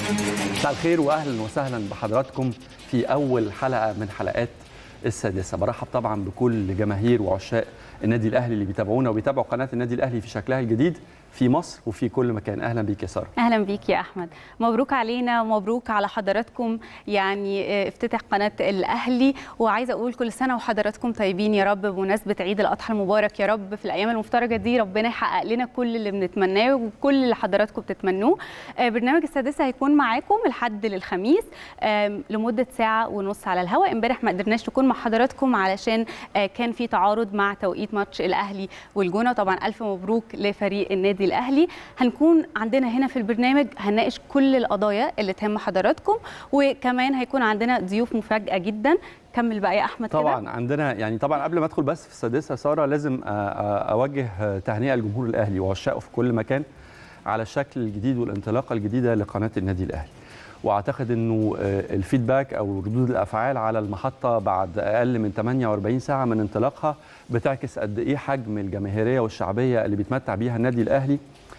مساء الخير واهلا وسهلا بحضراتكم في اول حلقه من حلقات السادسه برحب طبعا بكل جماهير وعشاق النادي الاهلي اللي بيتابعونا وبيتابعوا قناه النادي الاهلي في شكلها الجديد في مصر وفي كل مكان اهلا بيك يا ساره اهلا بيك يا احمد مبروك علينا ومبروك على حضراتكم يعني افتتاح قناه الاهلي وعايزه اقول كل سنه وحضراتكم طيبين يا رب بمناسبه عيد الاضحى المبارك يا رب في الايام المفترجه دي ربنا يحقق لنا كل اللي بنتمناه وكل اللي حضراتكم بتتمنوه برنامج السادسه هيكون معاكم الحد للخميس لمده ساعه ونص على الهواء امبارح ما قدرناش نكون مع حضراتكم علشان كان في تعارض مع توقيت ماتش الاهلي والجونه طبعا الف مبروك لفريق النادي الاهلي هنكون عندنا هنا في البرنامج هنناقش كل القضايا اللي تهم حضراتكم وكمان هيكون عندنا ضيوف مفاجاه جدا كمل بقى يا احمد طبعا كده. عندنا يعني طبعا قبل ما ادخل بس في السادسه ساره لازم اوجه تهنئه لجمهور الاهلي وعشاقه في كل مكان على الشكل الجديد والانطلاقه الجديده لقناه النادي الاهلي واعتقد انه الفيدباك او ردود الافعال على المحطه بعد اقل من 48 ساعه من انطلاقها بتعكس قد ايه حجم الجماهيريه والشعبيه اللي بيتمتع بيها النادي الاهلي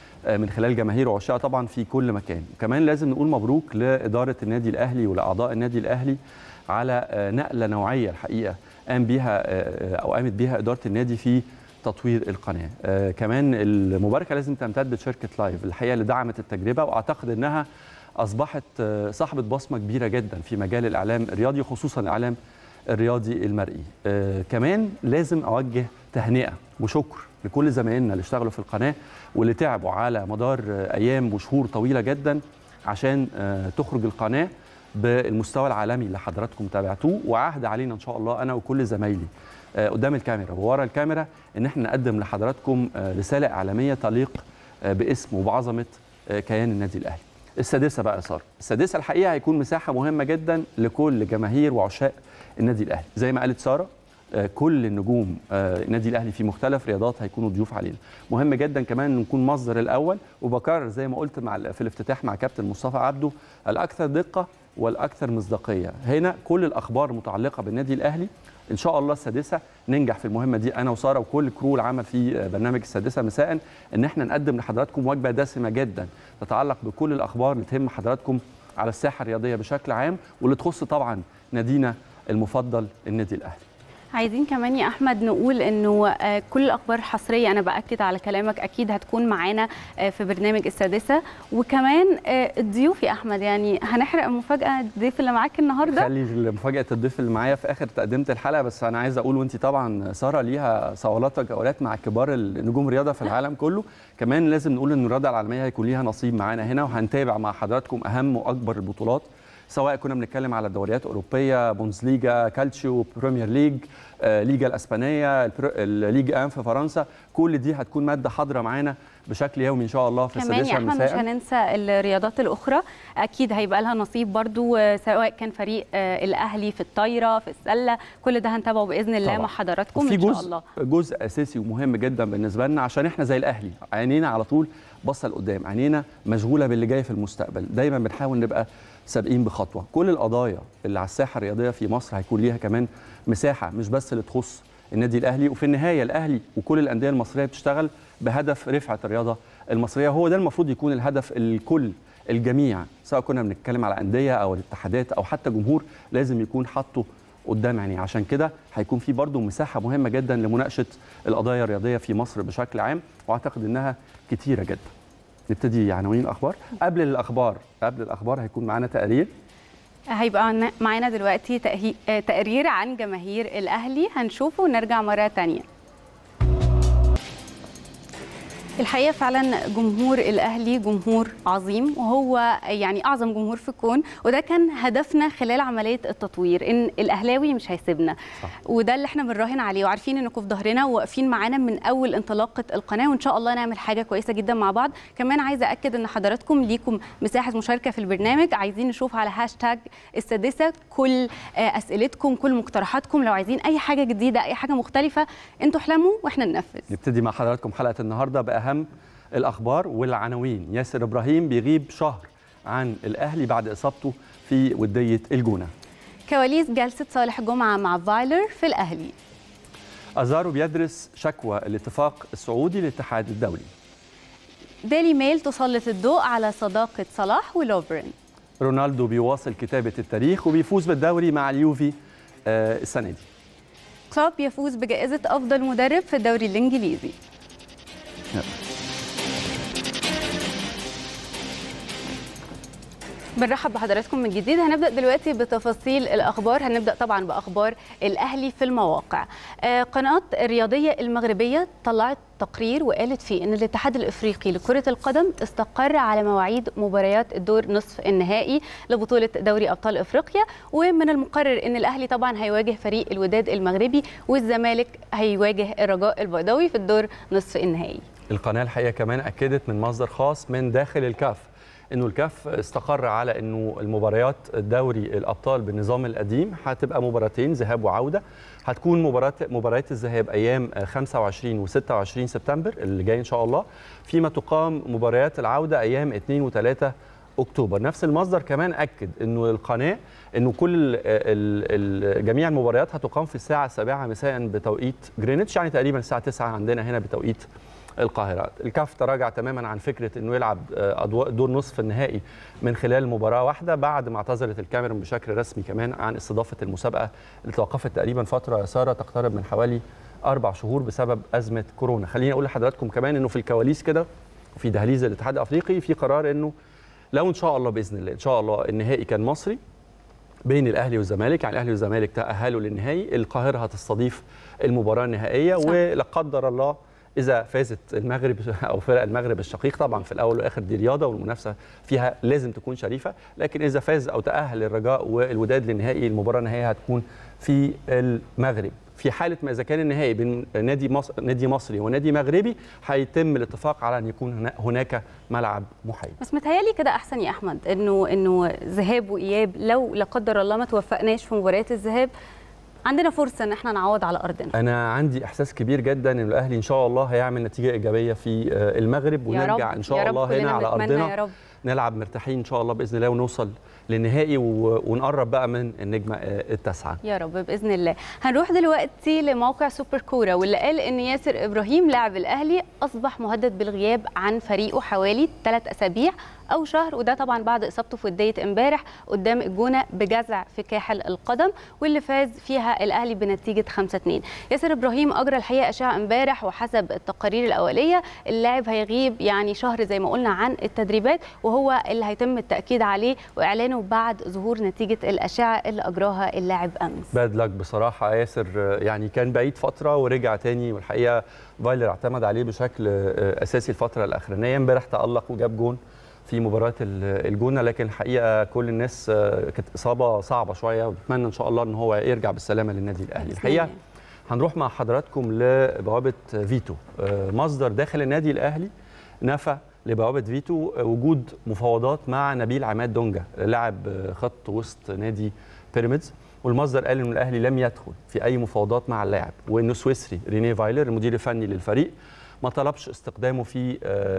من خلال جماهير وعشاق طبعا في كل مكان وكمان لازم نقول مبروك لاداره النادي الاهلي ولاعضاء النادي الاهلي على نقله نوعيه الحقيقه قام بيها او قامت بيها اداره النادي في تطوير القناه آه كمان المباركه لازم تمتد لشركه لايف الحقيقه اللي دعمت التجربه واعتقد انها اصبحت صاحبه بصمه كبيره جدا في مجال الاعلام الرياضي خصوصا الاعلام الرياضي المرئي آه كمان لازم اوجه تهنئه وشكر لكل زمايلنا اللي اشتغلوا في القناه واللي تعبوا على مدار ايام وشهور طويله جدا عشان آه تخرج القناه بالمستوى العالمي اللي حضراتكم تابعتوه وعهد علينا ان شاء الله انا وكل زمايلي آه قدام الكاميرا وورا الكاميرا ان احنا نقدم لحضراتكم آه رساله اعلاميه تليق آه باسم وبعظمه كيان النادي الاهلي السادسه بقى صار السادسه الحقيقه هيكون مساحه مهمه جدا لكل جماهير وعشاق النادي الاهلي زي ما قالت ساره كل النجوم النادي الاهلي في مختلف رياضات هيكونوا ضيوف علينا مهم جدا كمان نكون مصدر الاول وبكرر زي ما قلت مع في الافتتاح مع كابتن مصطفى عبده الاكثر دقه والاكثر مصداقيه هنا كل الاخبار المتعلقه بالنادي الاهلي ان شاء الله السادسه ننجح في المهمه دي انا وساره وكل كرو العمل في برنامج السادسه مساء ان احنا نقدم لحضراتكم وجبه دسمه جدا تتعلق بكل الاخبار اللي تهم حضراتكم على الساحه الرياضيه بشكل عام واللي تخص طبعا نادينا المفضل النادي الاهلي عايزين كمان يا احمد نقول انه كل الاخبار الحصريه انا باكد على كلامك اكيد هتكون معانا في برنامج السادسه وكمان الضيوف يا احمد يعني هنحرق مفاجاه الضيف اللي معاك النهارده خلي مفاجاه الضيف اللي معايا في اخر تقدمه الحلقه بس انا عايز اقول وانت طبعا ساره ليها صولات وجولات مع كبار النجوم الرياضه في العالم كله كمان لازم نقول ان الرياضه العالميه هيكون ليها نصيب معانا هنا وهنتابع مع حضراتكم اهم واكبر البطولات سواء كنا بنتكلم على الدوريات الاوروبيه بونزليجا كالتشيو بريمير ليج آه، ليجا الاسبانيه الليج ان في فرنسا كل دي هتكون ماده حاضره معانا بشكل يومي ان شاء الله في كمان يا احمد مش هننسى الرياضات الاخرى اكيد هيبقى لها نصيب برضو سواء كان فريق الاهلي في الطايره في السله كل ده هنتابعه باذن الله طبعا. مع حضراتكم ان شاء جزء الله جزء اساسي ومهم جدا بالنسبه لنا عشان احنا زي الاهلي عينينا على طول باصه لقدام عينينا مشغوله باللي جاي في المستقبل دايما بنحاول نبقى سابقين بخطوه كل القضايا اللي على الساحه الرياضيه في مصر هيكون ليها كمان مساحه مش بس اللي تخص النادي الاهلي وفي النهايه الاهلي وكل الانديه المصريه بتشتغل بهدف رفعه الرياضه المصريه هو ده المفروض يكون الهدف الكل الجميع سواء كنا بنتكلم على انديه او الاتحادات او حتى جمهور لازم يكون حاطه قدام عينيه عشان كده هيكون في برضه مساحه مهمه جدا لمناقشه القضايا الرياضيه في مصر بشكل عام واعتقد انها كتيره جدا نبتدي عناوين الاخبار قبل الاخبار قبل الاخبار هيكون معانا تقرير هيبقى معانا دلوقتي تقرير عن جماهير الاهلي هنشوفه ونرجع مره ثانيه الحقيقه فعلا جمهور الاهلي جمهور عظيم وهو يعني اعظم جمهور في الكون وده كان هدفنا خلال عمليه التطوير ان الاهلاوي مش هيسيبنا صح. وده اللي احنا بنراهن عليه وعارفين انكم في ظهرنا وواقفين معانا من اول انطلاقه القناه وان شاء الله نعمل حاجه كويسه جدا مع بعض كمان عايزه اكد ان حضراتكم ليكم مساحه مشاركه في البرنامج عايزين نشوف على هاشتاج السادسه كل اسئلتكم كل مقترحاتكم لو عايزين اي حاجه جديده اي حاجه مختلفه انتوا احلموا واحنا ننفذ نبتدي مع حضراتكم حلقه النهارده باهم الاخبار والعناوين ياسر ابراهيم بيغيب شهر عن الاهلي بعد اصابته في وديه الجونه كواليس جلسه صالح جمعه مع فايلر في الاهلي ازارو بيدرس شكوى الاتفاق السعودي للاتحاد الدولي ديلي ميل تسلط الضوء على صداقه صلاح ولوفرين رونالدو بيواصل كتابه التاريخ وبيفوز بالدوري مع اليوفي آه، السنه دي كلوب يفوز بجائزة أفضل مدرب في الدوري الإنجليزي بنرحب بحضراتكم من جديد هنبدا دلوقتي بتفاصيل الاخبار هنبدا طبعا باخبار الاهلي في المواقع آه، قناه الرياضيه المغربيه طلعت تقرير وقالت فيه ان الاتحاد الافريقي لكره القدم استقر على مواعيد مباريات الدور نصف النهائي لبطوله دوري ابطال افريقيا ومن المقرر ان الاهلي طبعا هيواجه فريق الوداد المغربي والزمالك هيواجه الرجاء البيضاوي في الدور نصف النهائي القناه الحقيقه كمان اكدت من مصدر خاص من داخل الكاف انه الكاف استقر على انه المباريات الدوري الابطال بالنظام القديم هتبقى مباراتين ذهاب وعوده هتكون مباراه مباريات الذهاب ايام 25 و26 سبتمبر اللي جاي ان شاء الله فيما تقام مباريات العوده ايام 2 و3 اكتوبر نفس المصدر كمان اكد انه القناه انه كل ال ال جميع المباريات هتقام في الساعه 7 مساء بتوقيت جرينتش يعني تقريبا الساعه 9 عندنا هنا بتوقيت القاهره الكاف تراجع تماما عن فكره انه يلعب أدوار دور نصف النهائي من خلال مباراه واحده بعد ما اعتذرت الكاميرون بشكل رسمي كمان عن استضافه المسابقه اللي توقفت تقريبا فتره ساره تقترب من حوالي اربع شهور بسبب ازمه كورونا خليني اقول لحضراتكم كمان انه في الكواليس كده وفي دهاليز الاتحاد الافريقي في قرار انه لو ان شاء الله باذن الله ان شاء الله النهائي كان مصري بين الاهلي والزمالك يعني الاهلي والزمالك تاهلوا للنهائي القاهره هتستضيف المباراه النهائيه ولا قدر الله اذا فازت المغرب او فرق المغرب الشقيق طبعا في الاول والاخر دي رياضه والمنافسه فيها لازم تكون شريفه لكن اذا فاز او تاهل الرجاء والوداد للنهائي المباراه النهائيه هتكون في المغرب في حاله ما اذا كان النهائي بين نادي مصر نادي مصري ونادي مغربي هيتم الاتفاق على ان يكون هناك ملعب محايد بس متهيألي كده احسن يا احمد انه انه ذهاب واياب لو لا قدر الله ما توفقناش في مباريات الذهاب عندنا فرصه ان احنا نعوض على ارضنا انا عندي احساس كبير جدا ان الاهلي ان شاء الله هيعمل نتيجه ايجابيه في المغرب ونرجع ان شاء الله هنا على ارضنا يا رب. نلعب مرتاحين ان شاء الله باذن الله ونوصل للنهائي ونقرب بقى من النجمه التاسعه يا رب باذن الله هنروح دلوقتي لموقع سوبر كوره واللي قال ان ياسر ابراهيم لاعب الاهلي اصبح مهدد بالغياب عن فريقه حوالي ثلاث اسابيع او شهر وده طبعا بعد اصابته في وديه امبارح قدام الجونه بجزع في كاحل القدم واللي فاز فيها الاهلي بنتيجه 5 2 ياسر ابراهيم اجرى الحقيقه اشعه امبارح وحسب التقارير الاوليه اللاعب هيغيب يعني شهر زي ما قلنا عن التدريبات وهو اللي هيتم التاكيد عليه واعلانه بعد ظهور نتيجه الاشعه اللي اجراها اللاعب امس باد لك بصراحه ياسر يعني كان بعيد فتره ورجع تاني والحقيقه فايلر اعتمد عليه بشكل اساسي الفتره الاخرانيه امبارح تالق وجاب جون في مباراه الجونه لكن الحقيقه كل الناس كانت اصابه صعبه شويه ونتمنى ان شاء الله ان هو يرجع بالسلامه للنادي الاهلي الحقيقه هنروح مع حضراتكم لبوابه فيتو مصدر داخل النادي الاهلي نفى لبوابه فيتو وجود مفاوضات مع نبيل عماد دونجا لاعب خط وسط نادي بيراميدز والمصدر قال ان الاهلي لم يدخل في اي مفاوضات مع اللاعب وانه سويسري رينيه فايلر المدير الفني للفريق ما طلبش استخدامه في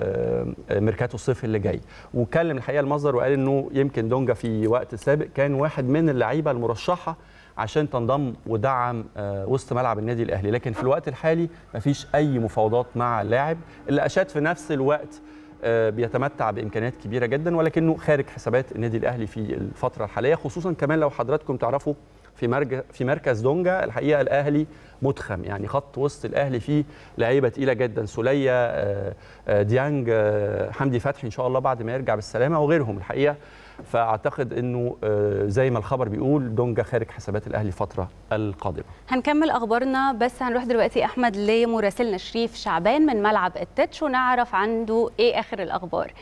ميركاتو الصيف اللي جاي وكلم الحقيقه المصدر وقال انه يمكن دونجا في وقت سابق كان واحد من اللعيبه المرشحه عشان تنضم ودعم وسط ملعب النادي الاهلي لكن في الوقت الحالي ما فيش اي مفاوضات مع اللاعب اللي اشاد في نفس الوقت بيتمتع بامكانيات كبيره جدا ولكنه خارج حسابات النادي الاهلي في الفتره الحاليه خصوصا كمان لو حضراتكم تعرفوا في مركز في مركز دونجا الحقيقه الاهلي متخم يعني خط وسط الاهلي فيه لعيبه تقيله جدا سوليه ديانج حمدي فتحي ان شاء الله بعد ما يرجع بالسلامه وغيرهم الحقيقه فاعتقد انه زي ما الخبر بيقول دونجا خارج حسابات الاهلي الفتره القادمه هنكمل اخبارنا بس هنروح دلوقتي احمد لمراسلنا شريف شعبان من ملعب التتش ونعرف عنده ايه اخر الاخبار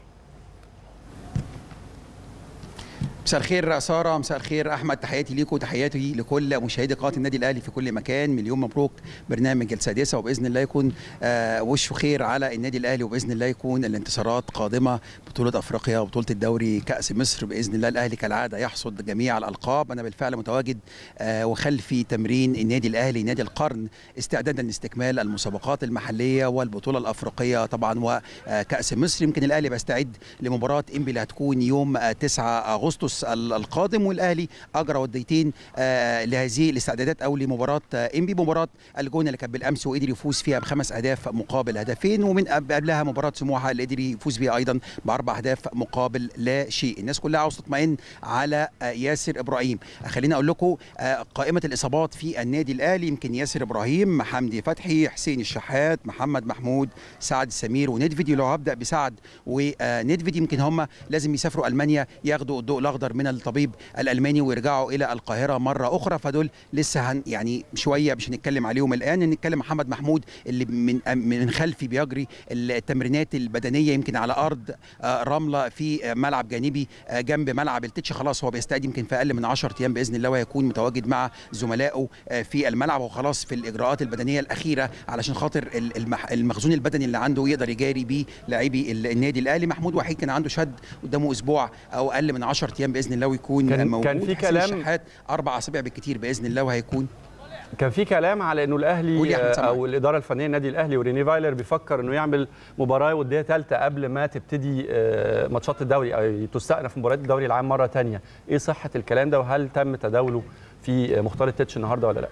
مساء الخير ساره مساء الخير احمد تحياتي ليكم وتحياتي لكل مشاهدي قناه النادي الاهلي في كل مكان مليون مبروك برنامج السادسه وباذن الله يكون آه وشه خير على النادي الاهلي وباذن الله يكون الانتصارات قادمه بطوله افريقيا وبطوله الدوري كاس مصر باذن الله الاهلي كالعاده يحصد جميع الالقاب انا بالفعل متواجد آه وخلفي تمرين النادي الاهلي نادي القرن استعدادا لاستكمال المسابقات المحليه والبطوله الافريقيه طبعا وكاس مصر يمكن الاهلي بيستعد لمباراه انبي اللي هتكون يوم 9 اغسطس اغسطس القادم والاهلي اجرى وديتين لهذه الاستعدادات او لمباراه انبي مباراه الجونه اللي كانت بالامس وقدر يفوز فيها بخمس اهداف مقابل هدفين ومن قبلها مباراه سموحه اللي قدر يفوز بيها ايضا باربع اهداف مقابل لا شيء الناس كلها عاوزه تطمئن على ياسر ابراهيم خليني اقول لكم قائمه الاصابات في النادي الاهلي يمكن ياسر ابراهيم حمدي فتحي حسين الشحات محمد محمود سعد السمير وندفيدي لو هبدا بسعد وندفيدي يمكن هم لازم يسافروا المانيا ياخدوا الضوء الاخضر من الطبيب الالماني ويرجعوا الى القاهره مره اخرى فدول لسه هن يعني شويه مش هنتكلم عليهم الان نتكلم محمد محمود اللي من من خلفي بيجري التمرينات البدنيه يمكن على ارض رمله في ملعب جانبي جنب ملعب التتش خلاص هو بيستعد يمكن في اقل من 10 ايام باذن الله وهيكون متواجد مع زملائه في الملعب وخلاص في الاجراءات البدنيه الاخيره علشان خاطر المخزون البدني اللي عنده يقدر يجاري بيه لاعبي النادي الاهلي محمود وحيد كان عنده شد قدامه اسبوع او اقل من 10 ايام باذن الله ويكون كان موجود كان في كلام اربع اسابيع بالكثير باذن الله وهيكون كان في كلام على انه الاهلي او الاداره الفنيه النادي الاهلي وريني فايلر بيفكر انه يعمل مباراه وديه ثالثه قبل ما تبتدي ماتشات الدوري او تستأنف مباريات الدوري العام مره ثانيه ايه صحه الكلام ده وهل تم تداوله في مختار التتش النهارده ولا لا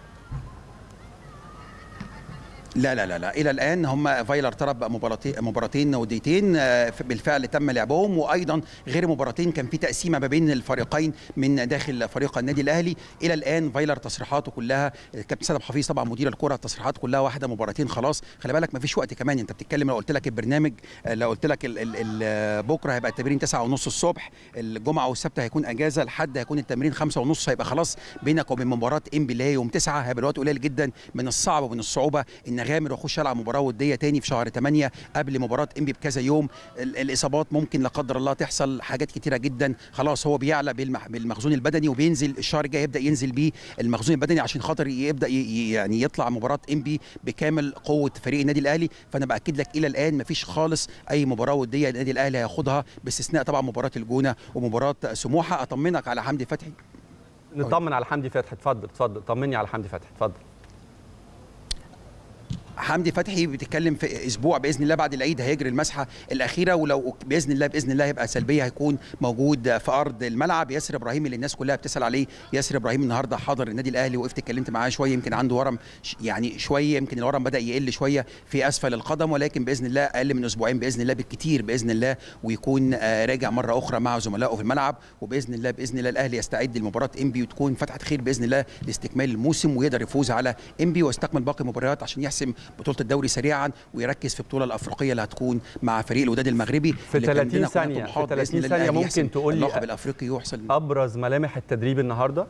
لا لا لا لا الى الان هم فايلر طلب مباراتين مباراتين وديتين بالفعل تم لعبهم وايضا غير مباراتين كان في تقسيمه ما بين الفريقين من داخل فريق النادي الاهلي الى الان فايلر تصريحاته كلها كابتن سيد حفيظ طبعا مدير الكره التصريحات كلها واحده مباراتين خلاص خلي بالك ما فيش وقت كمان انت بتتكلم لو قلت لك البرنامج لو قلت لك ال ال ال بكره هيبقى التمرين 9 ونص الصبح الجمعه والسبت هيكون اجازه الحد هيكون التمرين 5 ونص هيبقى خلاص بينك وبين مباراه ام بي يوم 9 هيبقى الوقت قليل جدا من الصعب ومن الصعوبه ان اغامر واخش العب مباراه وديه تاني في شهر 8 قبل مباراه انبي بكذا يوم الاصابات ممكن لا قدر الله تحصل حاجات كتيره جدا خلاص هو بيعلى بالمخزون البدني وبينزل الشهر الجاي يبدا ينزل بيه المخزون البدني عشان خاطر يبدا يعني يطلع مباراه انبي بكامل قوه فريق النادي الاهلي فانا باكد لك الى الان مفيش خالص اي مباراه وديه النادي الاهلي هياخدها باستثناء طبعا مباراه الجونه ومباراه سموحه اطمنك على حمدي فتحي نطمن على حمدي فتحي اتفضل اتفضل طمني على حمدي فتحي اتفضل حمدي فتحي بتتكلم في اسبوع باذن الله بعد العيد هيجري المسحه الاخيره ولو باذن الله باذن الله هيبقى سلبيه هيكون موجود في ارض الملعب ياسر ابراهيم اللي الناس كلها بتسال عليه ياسر ابراهيم النهارده حاضر النادي الاهلي وقفت اتكلمت معاه شويه يمكن عنده ورم يعني شويه يمكن الورم بدا يقل شويه في اسفل القدم ولكن باذن الله اقل من اسبوعين باذن الله بالكثير باذن الله ويكون راجع مره اخرى مع زملائه في الملعب وباذن الله باذن الله الاهلي يستعد لمباراه انبي وتكون فتحه خير باذن الله لاستكمال الموسم ويقدر يفوز على انبي ويستكمل باقي المباريات عشان يحسم بطوله الدوري سريعا ويركز في البطوله الافريقيه اللي هتكون مع فريق الوداد المغربي في 30 ثانيه في 30 ثانيه ممكن تقول لي اللقب الافريقي يحصل ابرز ملامح التدريب النهارده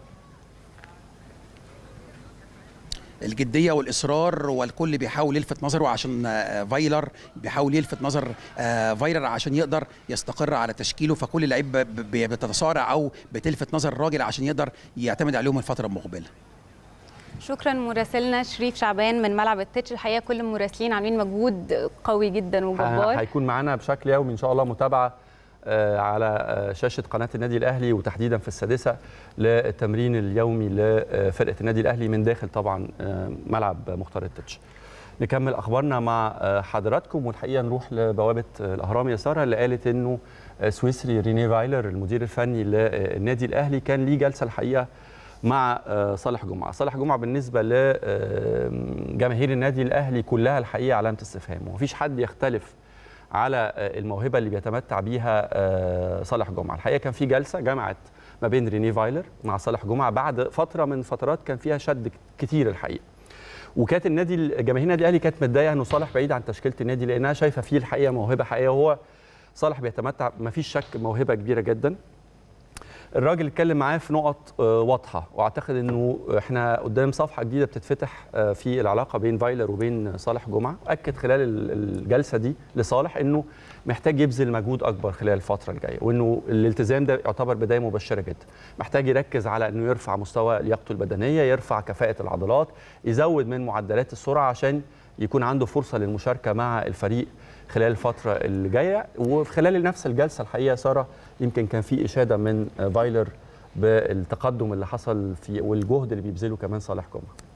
الجديه والاصرار والكل بيحاول يلفت نظره عشان فايلر بيحاول يلفت نظر فايلر عشان يقدر يستقر على تشكيله فكل لعيب بتتصارع او بتلفت نظر الراجل عشان يقدر يعتمد عليهم الفتره المقبله شكرا مراسلنا شريف شعبان من ملعب التتش الحقيقه كل المراسلين عاملين مجهود قوي جدا وجبار هيكون معانا بشكل يومي ان شاء الله متابعه على شاشه قناه النادي الاهلي وتحديدا في السادسه للتمرين اليومي لفرقه النادي الاهلي من داخل طبعا ملعب مختار التتش نكمل اخبارنا مع حضراتكم والحقيقه نروح لبوابه الاهرام يا ساره اللي قالت انه سويسري ريني فايلر المدير الفني للنادي الاهلي كان ليه جلسه الحقيقه مع صالح جمعه، صالح جمعه بالنسبه لجماهير النادي الاهلي كلها الحقيقه علامه استفهام، ومفيش حد يختلف على الموهبه اللي بيتمتع بيها صالح جمعه، الحقيقه كان في جلسه جمعت ما بين ريني فايلر مع صالح جمعه بعد فتره من فترات كان فيها شد كتير الحقيقه. وكانت النادي جماهير النادي الاهلي كانت متضايقه انه صالح بعيد عن تشكيله النادي لانها شايفه فيه الحقيقه موهبه حقيقيه وهو صالح بيتمتع ما فيش شك موهبه كبيره جدا الراجل اتكلم معاه في نقط واضحه واعتقد انه احنا قدام صفحه جديده بتتفتح في العلاقه بين فايلر وبين صالح جمعه اكد خلال الجلسه دي لصالح انه محتاج يبذل مجهود اكبر خلال الفتره الجايه وانه الالتزام ده يعتبر بدايه مبشره جدا محتاج يركز على انه يرفع مستوى لياقته البدنيه يرفع كفاءه العضلات يزود من معدلات السرعه عشان يكون عنده فرصه للمشاركه مع الفريق خلال الفترة اللي جاية وخلال نفس الجلسة الحقيقة سارة يمكن كان في إشادة من فايلر بالتقدم اللي حصل في والجهد اللي بيبذله كمان صالح جمعة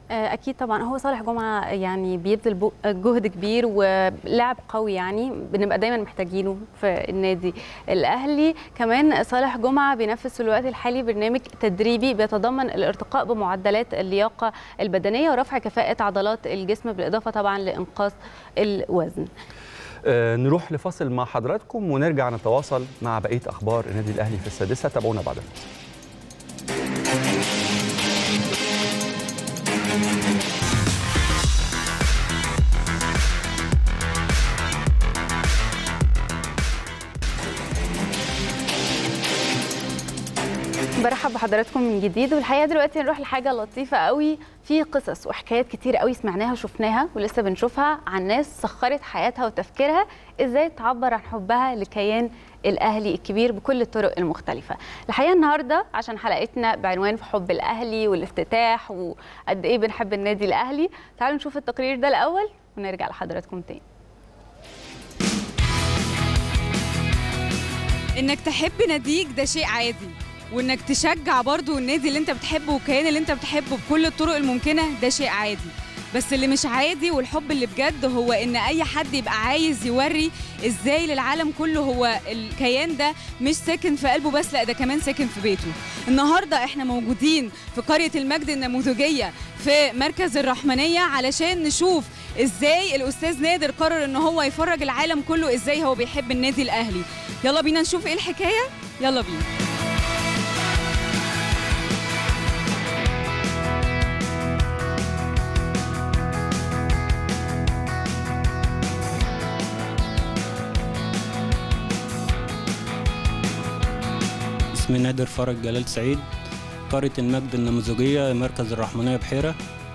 آه، اكيد طبعا هو صالح جمعه يعني بيبذل بو- جهد كبير ولاعب قوي يعني بنبقى دايما محتاجينه في النادي الاهلي كمان صالح جمعه بينفذ في الوقت الحالي برنامج تدريبي بيتضمن الارتقاء بمعدلات اللياقه البدنيه ورفع كفاءه عضلات الجسم بالاضافه طبعا لانقاص الوزن آه، نروح لفاصل مع حضراتكم ونرجع نتواصل مع بقيه اخبار النادي الاهلي في السادسه تابعونا بعد الفاصل برحب بحضراتكم من جديد والحقيقه دلوقتي هنروح لحاجه لطيفه قوي في قصص وحكايات كتير قوي سمعناها وشفناها ولسه بنشوفها عن ناس سخرت حياتها وتفكيرها ازاي تعبر عن حبها لكيان الاهلي الكبير بكل الطرق المختلفه الحقيقه النهارده عشان حلقتنا بعنوان في حب الاهلي والافتتاح وقد ايه بنحب النادي الاهلي تعالوا نشوف التقرير ده الاول ونرجع لحضراتكم تاني انك تحب ناديك ده شيء عادي وانك تشجع برضو النادي اللي انت بتحبه والكيان اللي انت بتحبه بكل الطرق الممكنه ده شيء عادي بس اللي مش عادي والحب اللي بجد هو ان اي حد يبقى عايز يوري ازاي للعالم كله هو الكيان ده مش ساكن في قلبه بس لا ده كمان ساكن في بيته النهارده احنا موجودين في قريه المجد النموذجيه في مركز الرحمنيه علشان نشوف ازاي الاستاذ نادر قرر ان هو يفرج العالم كله ازاي هو بيحب النادي الاهلي يلا بينا نشوف ايه الحكايه يلا بينا اسمي نادر فرج جلال سعيد قرية المجد النموذجية مركز الرحمنية بحيرة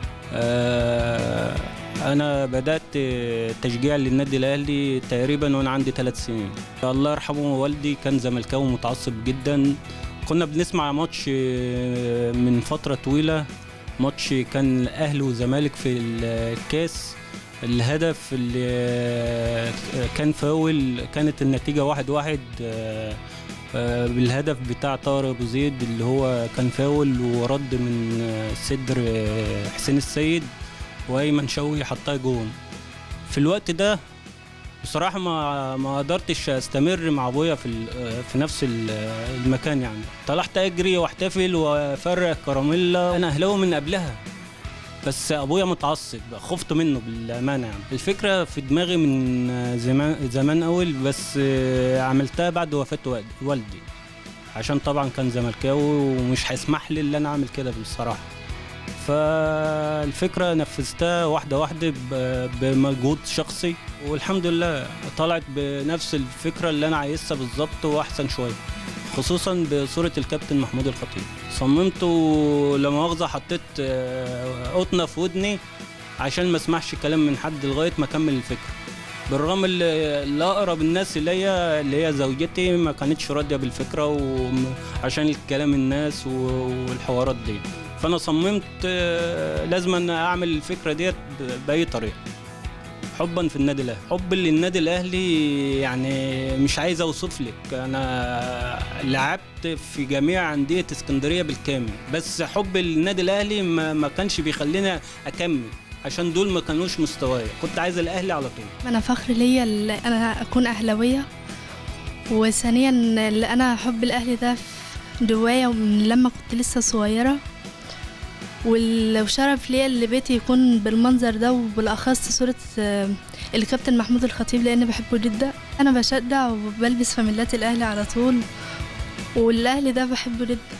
آه، أنا بدأت تشجيع للنادي الأهلي تقريبا وأنا عندي ثلاث سنين الله يرحمه والدي كان زملكاوي متعصب جدا كنا بنسمع ماتش آه، من فترة طويلة ماتش كان الأهلي وزمالك في الكاس الهدف اللي آه، كان فاول كانت النتيجة واحد واحد آه، آه، بالهدف بتاع طارق ابو زيد اللي هو كان فاول ورد من آه، صدر آه، حسين السيد وايمن شوقي حطها جون في الوقت ده بصراحه ما ما قدرتش استمر مع ابويا في ال- آه، في نفس ال- آه، المكان يعني طلعت اجري واحتفل وافرق كراميلا انا اهلاوي من قبلها بس ابويا متعصب خفت منه بالامانه يعني الفكره في دماغي من زمان زمان قوي بس آه، عملتها بعد وفاه والد- والدي عشان طبعا كان زملكاوي ومش هيسمح لي ان انا اعمل كده بصراحه فالفكره نفذتها واحده واحده ب- بمجهود شخصي والحمد لله طلعت بنفس الفكره اللي انا عايزها بالظبط واحسن شويه خصوصا بصوره الكابتن محمود الخطيب صممت ولما مؤاخذه حطيت آه، قطنه في ودني عشان ما اسمعش كلام من حد لغايه ما اكمل الفكره بالرغم اللي اللي اقرب الناس اليا اللي هي زوجتي ما كانتش راضيه بالفكره وعشان الكلام الناس و- والحوارات دي فانا صممت آه، لازم أن اعمل الفكره ديت ب- باي طريقه حبا في النادي الاهلي حب للنادي الاهلي يعني مش عايز اوصف لك انا لعبت في جميع انديه اسكندريه بالكامل بس حب للنادي الاهلي ما, ما كانش بيخليني اكمل عشان دول ما كانوش مستوايا كنت عايز الاهلي على طول انا فخر ليا اللي انا اكون اهلاويه وثانيا اللي انا حب الاهلي ده في جوايا من لما كنت لسه صغيره وال- وشرف ليا اللي بيتي يكون بالمنظر ده وبالاخص صوره آه، الكابتن محمود الخطيب لان بحبه جدا انا بشجع وبلبس فانيلات الاهلي على طول والاهلي ده بحبه جدا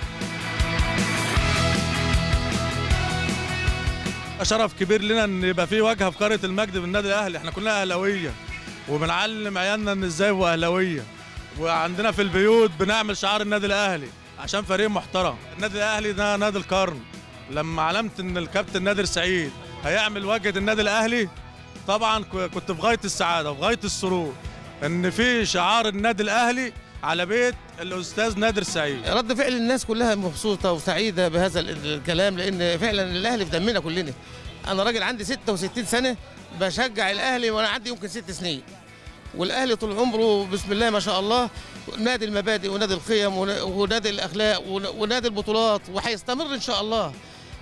شرف كبير لنا ان يبقى في واجهه في قريه المجد بالنادي الاهلي احنا كلنا اهلاويه وبنعلم عيالنا ان ازاي يبقوا اهلاويه وعندنا في البيوت بنعمل شعار النادي الاهلي عشان فريق محترم النادي الاهلي ده نادي القرن لما علمت ان الكابتن نادر سعيد هيعمل واجهه النادي الاهلي طبعا ك- كنت في غايه السعاده وفي غايه السرور ان في شعار النادي الاهلي على بيت الاستاذ نادر سعيد رد فعل الناس كلها مبسوطة وسعيدة بهذا ال- الكلام لأن فعلا الأهلي في دمنا كلنا أنا راجل عندي 66 سنة بشجع الأهلي وأنا عندي يمكن ست سنين والأهلي طول عمره بسم الله ما شاء الله نادي المبادئ ونادي القيم ون- ونادي الأخلاق ون- ونادي البطولات وهيستمر إن شاء الله ح-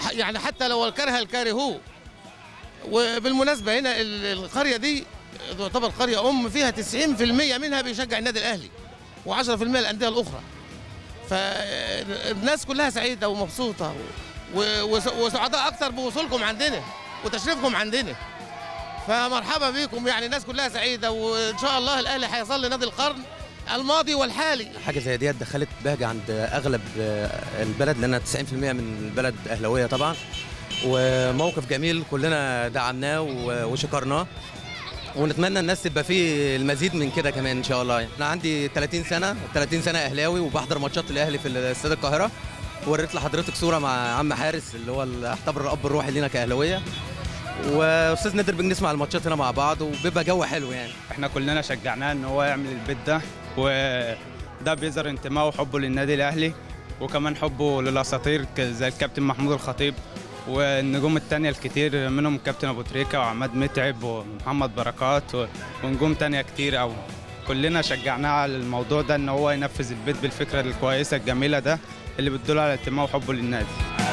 ح- يعني حتى لو الكره الكارهوه وبالمناسبه هنا ال- القريه دي تعتبر قريه ام فيها 90% منها بيشجع النادي الاهلي و10% الانديه الاخرى فالناس كلها سعيده ومبسوطه و- وس- وسعداء اكتر بوصولكم عندنا وتشريفكم عندنا فمرحبا بكم يعني الناس كلها سعيده وان شاء الله الاهلي هيظل نادي القرن الماضي والحالي حاجه زي ديت دخلت بهجه عند اغلب آه، البلد لان 90% من البلد اهلاويه طبعا وموقف جميل كلنا دعمناه و- وشكرناه ونتمنى الناس تبقى فيه المزيد من كده كمان ان شاء الله انا عندي 30 سنه 30 سنه اهلاوي وبحضر ماتشات الاهلي في استاد القاهره وريت لحضرتك صوره مع عم حارس اللي هو اللي اعتبر الاب الروحي لينا كاهلاويه واستاذ نادر بنسمع الماتشات هنا مع بعض وبيبقى جو حلو يعني احنا كلنا شجعناه ان هو يعمل البيت ده وده بيظهر انتمائه وحبه للنادي الاهلي وكمان حبه للاساطير ك- زي الكابتن محمود الخطيب والنجوم التانية الكتير منهم الكابتن ابو تريكة وعماد متعب ومحمد بركات و- ونجوم تانية كتير قوي كلنا شجعناه على الموضوع ده ان هو ينفذ البيت بالفكرة الكويسة الجميلة ده اللي بتدل على انتمائه وحبه للنادي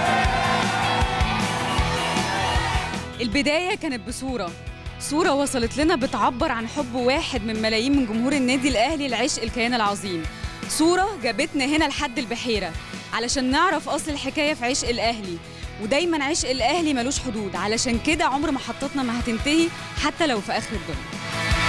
البداية كانت بصورة صورة وصلت لنا بتعبر عن حب واحد من ملايين من جمهور النادي الأهلي لعشق الكيان العظيم صورة جابتنا هنا لحد البحيرة علشان نعرف أصل الحكاية في عشق الأهلي ودايما عشق الأهلي ملوش حدود علشان كده عمر محطتنا ما هتنتهي حتى لو في آخر الدنيا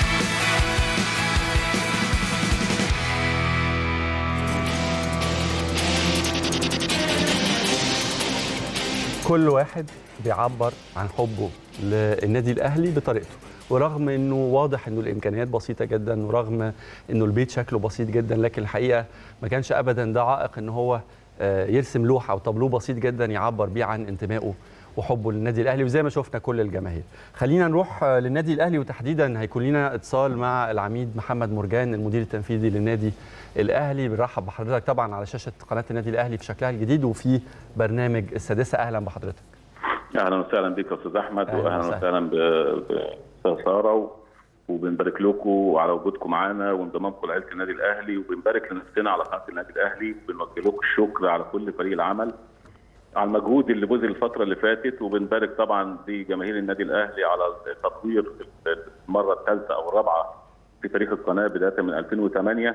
كل واحد بيعبر عن حبه للنادي الاهلي بطريقته ورغم انه واضح انه الامكانيات بسيطه جدا ورغم انه البيت شكله بسيط جدا لكن الحقيقه ما كانش ابدا ده عائق ان هو آه، يرسم لوحه او طابلوه بسيط جدا يعبر بيه عن انتمائه وحبه للنادي الاهلي وزي ما شفنا كل الجماهير خلينا نروح آه، للنادي الاهلي وتحديدا هيكون لنا اتصال مع العميد محمد مرجان المدير التنفيذي للنادي الاهلي بنرحب بحضرتك طبعا على شاشه قناه النادي الاهلي في شكلها الجديد وفي برنامج السادسه اهلا بحضرتك اهلا وسهلا بك يا استاذ احمد أهلاً واهلا وسهلاً. وسهلا ب- باستاذ ساره و- وبنبارك لكم على وجودكم معانا وانضمامكم لعيله النادي الاهلي وبنبارك لنفسنا على قناه النادي الاهلي وبنوجه لكم الشكر على كل فريق العمل على المجهود اللي بذل الفتره اللي فاتت وبنبارك طبعا لجماهير النادي الاهلي على تطوير المره الثالثه او الرابعه في تاريخ القناه بدايه من 2008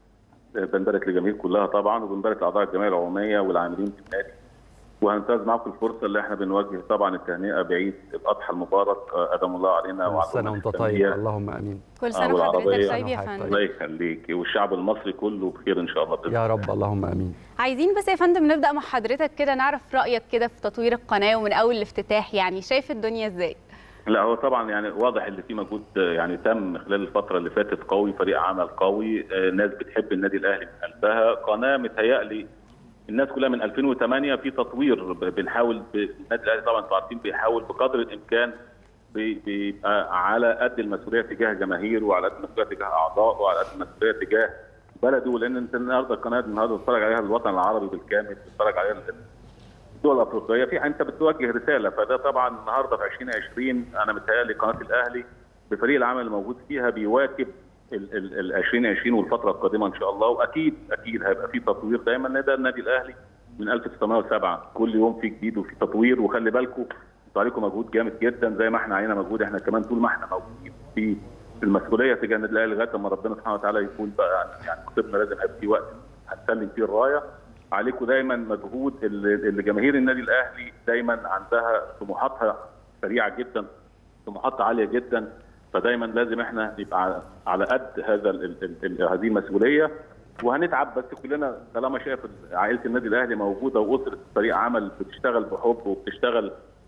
بنبارك للجماهير كلها طبعا وبنبارك لاعضاء الجمعيه العموميه والعاملين في النادي وهنتهز معكم الفرصه اللي احنا بنوجه طبعا التهنئه بعيد الاضحى المبارك آه، ادام الله علينا وعلى سنه وانت طيب اللهم امين كل سنه والعربية. وحضرتك طيب يا أنا وحضرتك فندم الله يخليك والشعب المصري كله بخير ان شاء الله بإذن يا رب اللهم امين عايزين بس يا فندم نبدا مع حضرتك كده نعرف رايك كده في تطوير القناه ومن اول الافتتاح يعني شايف الدنيا ازاي لا هو طبعا يعني واضح ان في مجهود آه، يعني تم خلال الفتره اللي فاتت قوي فريق عمل قوي آه، ناس بتحب النادي الاهلي من قلبها قناه متهيألي الناس كلها من 2008 في تطوير ب- بنحاول ب- النادي الاهلي طبعا انتوا عارفين بيحاول بقدر الامكان بي- بيبقى على قد المسؤوليه تجاه جماهيره وعلى قد المسؤوليه تجاه اعضائه وعلى قد المسؤوليه تجاه بلده لان انت النهارده القناه النهارده بتتفرج عليها الوطن العربي بالكامل بتتفرج عليها الدول الافريقيه في انت بتوجه رساله فده طبعا النهارده في 2020 انا متهيألي قناه الاهلي بفريق العمل الموجود فيها بيواكب ال ال- ال 2020 والفتره القادمه ان شاء الله واكيد اكيد هيبقى في تطوير دايما لأن ده النادي الاهلي من 1907 كل يوم في جديد وفي تطوير وخلي بالكم انتوا عليكم مجهود جامد جدا زي ما احنا علينا مجهود احنا كمان طول ما احنا موجودين في المسؤوليه تجاه النادي الاهلي لغايه ما ربنا سبحانه وتعالى يقول بقى يعني كتبنا لازم هيبقى في وقت هنسلم فيه الرايه عليكم دايما مجهود اللي اللي جماهير النادي الاهلي دايما عندها طموحاتها سريعه جدا طموحاتها عاليه جدا فدايما لازم احنا نبقى على- على قد هذا ال ال ال هذه المسؤوليه وهنتعب بس كلنا طالما شايف عائله النادي الاهلي موجوده واسره فريق عمل بتشتغل بحب وبتشتغل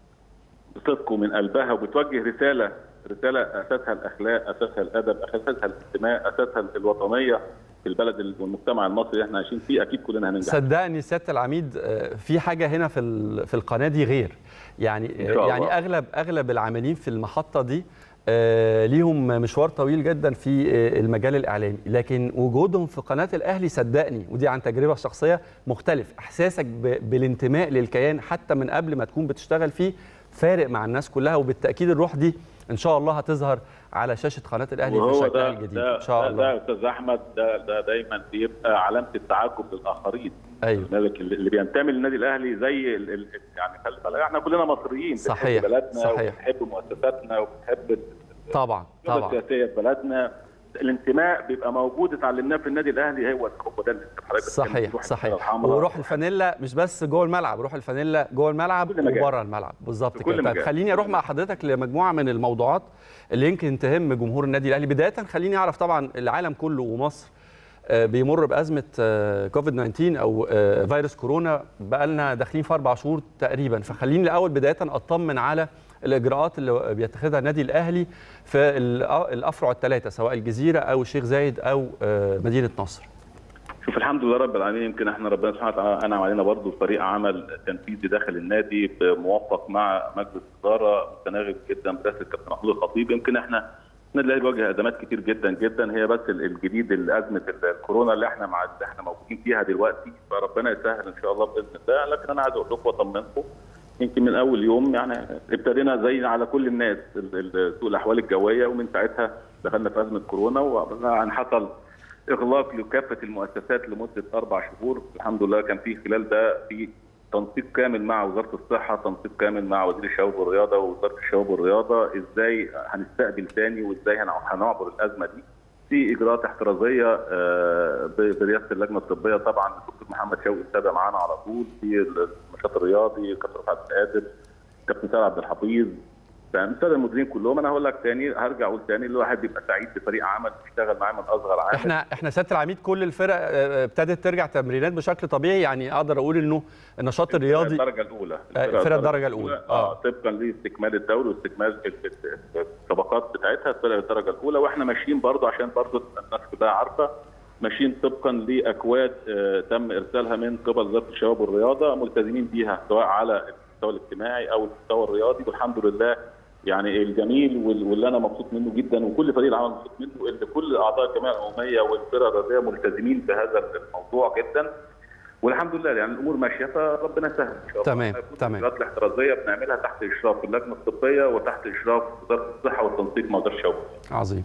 بصدق ومن قلبها وبتوجه رساله رساله اساسها الاخلاق اساسها الادب اساسها الانتماء اساسها الوطنيه في البلد والمجتمع المصري اللي احنا عايشين فيه اكيد كلنا هننجح صدقني سياده العميد آه، في حاجه هنا في ال- في القناه دي غير يعني إن شاء يعني الله. اغلب اغلب العاملين في المحطه دي آه، ليهم مشوار طويل جدا في آه، المجال الاعلامي لكن وجودهم في قناه الاهلي صدقني ودي عن تجربه شخصيه مختلف احساسك ب- بالانتماء للكيان حتى من قبل ما تكون بتشتغل فيه فارق مع الناس كلها وبالتاكيد الروح دي ان شاء الله هتظهر على شاشه قناه الاهلي في وهو شكلها ده الجديد ده ان شاء ده, الله ده يا استاذ احمد ده ده دايما بيبقى علامه التعجب للاخرين ايوه بالك اللي اللي بينتمي للنادي الاهلي زي ال ال يعني خلي بالك احنا كلنا مصريين صحيح، بنحب بلدنا صحيح. وبنحب مؤسساتنا وبنحب طبعا القيادة طبعا السياسيه في بلدنا الانتماء بيبقى موجود اتعلمناه في النادي الاهلي هو هو ده اللي حضرتك بتتكلم فيه، صحيح روح صحيح الفانيلا الحمراء. وروح الفانيلا مش بس جوه الملعب روح الفانيلا جوه الملعب كل مجال. وبره الملعب بالظبط في كل كده طيب مجال. خليني اروح مع حضرتك لمجموعه من الموضوعات اللي يمكن تهم جمهور النادي الاهلي بدايه خليني اعرف طبعا العالم كله ومصر آه، بيمر بازمه آه، كوفيد 19 او آه، فيروس كورونا بقى لنا داخلين في اربع شهور تقريبا فخليني الاول بدايه اطمن على الاجراءات اللي بيتخذها النادي الاهلي في الأ- الافرع الثلاثه سواء الجزيره او الشيخ زايد او آه، مدينه نصر شوف الحمد لله رب العالمين يمكن احنا ربنا سبحانه وتعالى انعم علينا برضه فريق عمل تنفيذي داخل النادي موفق مع مجلس اداره متناغم جدا برئاسه الكابتن محمود الخطيب يمكن احنا النادي الاهلي بيواجه ازمات كتير جدا جدا هي بس ال- الجديد ازمه الكورونا اللي احنا مع اللي احنا موجودين فيها دلوقتي فربنا يسهل ان شاء الله باذن الله لكن انا عايز اقول لكم واطمنكم يمكن من اول يوم يعني ابتدينا زي على كل الناس ال- ال- سوء الاحوال الجويه ومن ساعتها دخلنا في ازمه كورونا وعن حصل اغلاق لكافه المؤسسات لمده اربع شهور الحمد لله كان في خلال ده في تنسيق كامل مع وزاره الصحه تنسيق كامل مع وزير الشباب والرياضه ووزاره الشباب والرياضه ازاي هنستقبل تاني وازاي هن- هنعبر الازمه دي في اجراءات احترازيه آه، ب- برئاسه اللجنه الطبيه طبعا الدكتور محمد شوقي متابع معانا على طول في النشاط الرياضي كابتن رفعت القادر كابتن سيد عبد الحفيظ الساده المديرين كلهم انا هقول لك تاني هرجع اقول تاني الواحد بيبقى سعيد بفريق عمل بيشتغل معاه من اصغر عامل احنا احنا سياده العميد كل الفرق آه، ابتدت ترجع تمرينات بشكل طيبي يعني اقدر اقول انه النشاط الرياضي الدرجه الاولى آه، الفرق الدرجة الأولى. اه طبقا لاستكمال الدوري واستكمال ال- ال- الطبقات بتاعتها الفرق الدرجه الاولى واحنا ماشيين برضو عشان برضو الناس كلها عارفه ماشيين طبقا لاكواد آه، تم ارسالها من قبل وزاره الشباب والرياضه ملتزمين بيها سواء على المستوى الاجتماعي او المستوى الرياضي والحمد لله يعني الجميل وال- واللي انا مبسوط منه جدا وكل فريق العمل مبسوط منه ان كل اعضاء الجمعيه العموميه والفرق الرياضيه ملتزمين بهذا الموضوع جدا والحمد لله يعني الامور ماشيه فربنا يسهل ان شاء الله تمام، هيكون تمام. الاجراءات الاحترازيه بنعملها تحت اشراف اللجنه الطبيه وتحت اشراف وزاره الصحه والتنسيق مع وزاره الشباب عظيم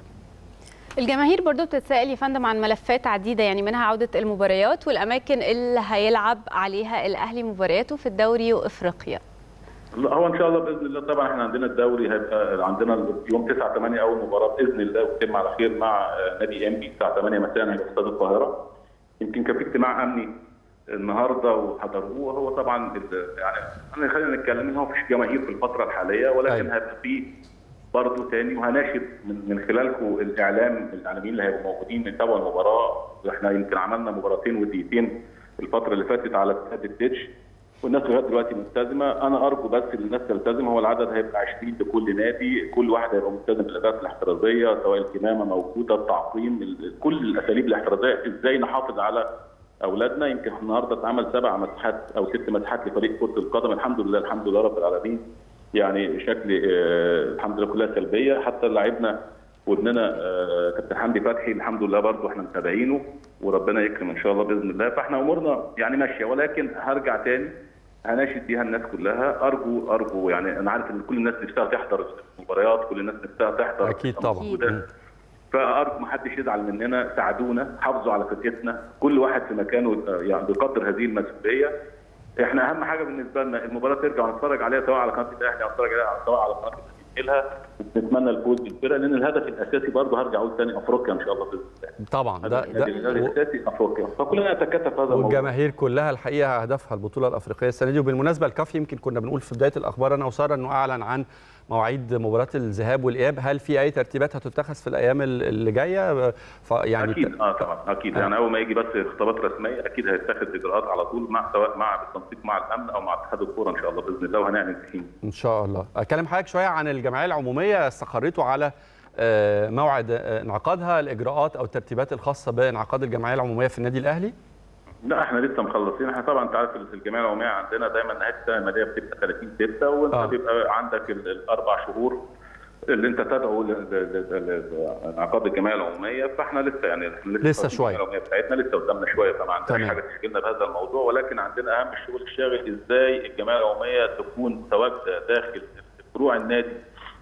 الجماهير برضو بتتساءل يا فندم عن ملفات عديده يعني منها عوده المباريات والاماكن اللي هيلعب عليها الاهلي مبارياته في الدوري وافريقيا لا هو ان شاء الله باذن الله طبعا احنا عندنا الدوري هيبقى عندنا يوم 9 8 اول مباراه باذن الله وتتم على خير مع آه، نادي ام بي الساعه 8 مساء هيبقى في استاد القاهره يمكن كان في اجتماع امني النهارده وحضروه هو طبعا ال- يعني انا خلينا نتكلم ان هو مفيش جماهير في الفتره الحاليه ولكن أيوة. هيبقى في برضه تاني وهناشد من, من خلالكم الاعلام الاعلاميين اللي هيبقوا موجودين يتابعوا المباراه احنا يمكن عملنا مباراتين ودقيقتين الفتره اللي فاتت على استاد الدتش والناس لغايه دلوقتي ملتزمه انا ارجو بس ان الناس تلتزم هو العدد هيبقى 20 لكل نادي كل واحد هيبقى ملتزم بالاجراءات الاحترازيه سواء الكمامه موجوده التعقيم ال- كل الاساليب الاحترازيه ازاي نحافظ على اولادنا يمكن النهارده اتعمل سبع مساحات او ست مساحات لفريق كره القدم الحمد لله الحمد لله رب العالمين يعني شكل آه، الحمد لله كلها سلبيه حتى لاعبنا وابننا آه، كابتن حمدي فتحي الحمد لله برضه احنا متابعينه وربنا يكرم ان شاء الله باذن الله فاحنا امورنا يعني ماشيه ولكن هرجع تاني هناشد بيها الناس كلها ارجو ارجو يعني انا عارف ان كل الناس نفسها تحضر المباريات كل الناس نفسها تحضر اكيد طبعا موجودة. فارجو ما حدش يزعل مننا ساعدونا حافظوا على فرقتنا كل واحد في مكانه آه، يعني بقدر هذه المسؤوليه احنا اهم حاجه بالنسبه لنا المباراه ترجع ونتفرج عليها سواء على قناه الاهلي او نتفرج عليها سواء على قناه لها ونتمنى الفوز بالفرقه لان الهدف الاساسي برضه هرجع اقول ثاني افريقيا ان شاء الله باذن الله طبعا ده الهدف ده الاساسي افريقيا فكلنا نتكاتف في هذا الموضوع والجماهير كلها الحقيقه هدفها البطوله الافريقيه السنه دي وبالمناسبه الكاف يمكن كنا بنقول في بدايه الاخبار انا وساره انه اعلن عن مواعيد مباراه الذهاب والاياب هل في اي ترتيبات هتتخذ في الايام اللي جايه ف- يعني اكيد اه طبعا اكيد آه. يعني اول ما يجي بس خطابات رسميه اكيد هيتخذ اجراءات على طول مع سواء مع بالتنسيق مع الامن او مع اتحاد الكوره ان شاء الله باذن الله وهنعلن فيه ان شاء الله اكلم حضرتك شويه عن الجمعيه العموميه استقريتوا على آه، موعد آه، انعقادها الاجراءات او الترتيبات الخاصه بانعقاد الجمعيه العموميه في النادي الاهلي لا احنا لسه مخلصين احنا طبعا انت عارف الجمعيه العموميه عندنا دايما نهايه السنه الماليه بتبقى 30 6 وانت آه. آه. بيبقى عندك ال- الاربع شهور اللي انت تدعو ل- ل- ل- لانعقاد الجمعيه العموميه فاحنا لسه يعني إحنا لسه في شوية. الجمعيه العموميه بتاعتنا لسه قدامنا شويه فما عندناش تمام. حاجه تشغلنا بهذا الموضوع ولكن عندنا اهم الشغل الشاغل ازاي الجمعيه العموميه تكون متواجده داخل فروع النادي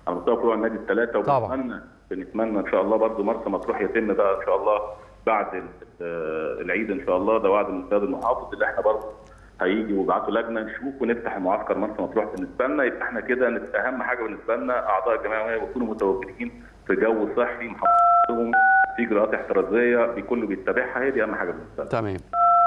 على مستوى فروع النادي الثلاثه طبعاً. وبنتمنى بنتمنى ان شاء الله برضو مرسى مطروح يتم بقى ان شاء الله بعد ال- آه، العيد ان شاء الله ده وعد من السيد المحافظ اللي احنا برضو هيجي ويبعتوا لجنه نشوف ونفتح المعسكر مرسى مطروح بالنسبه لنا يبقى احنا كده نت- اهم حاجه بالنسبه لنا اعضاء الجمعيه يكونوا متواجدين في جو صحي محافظهم في اجراءات احترازيه بكله بيتبعها هي دي اهم حاجه بالنسبه لنا تمام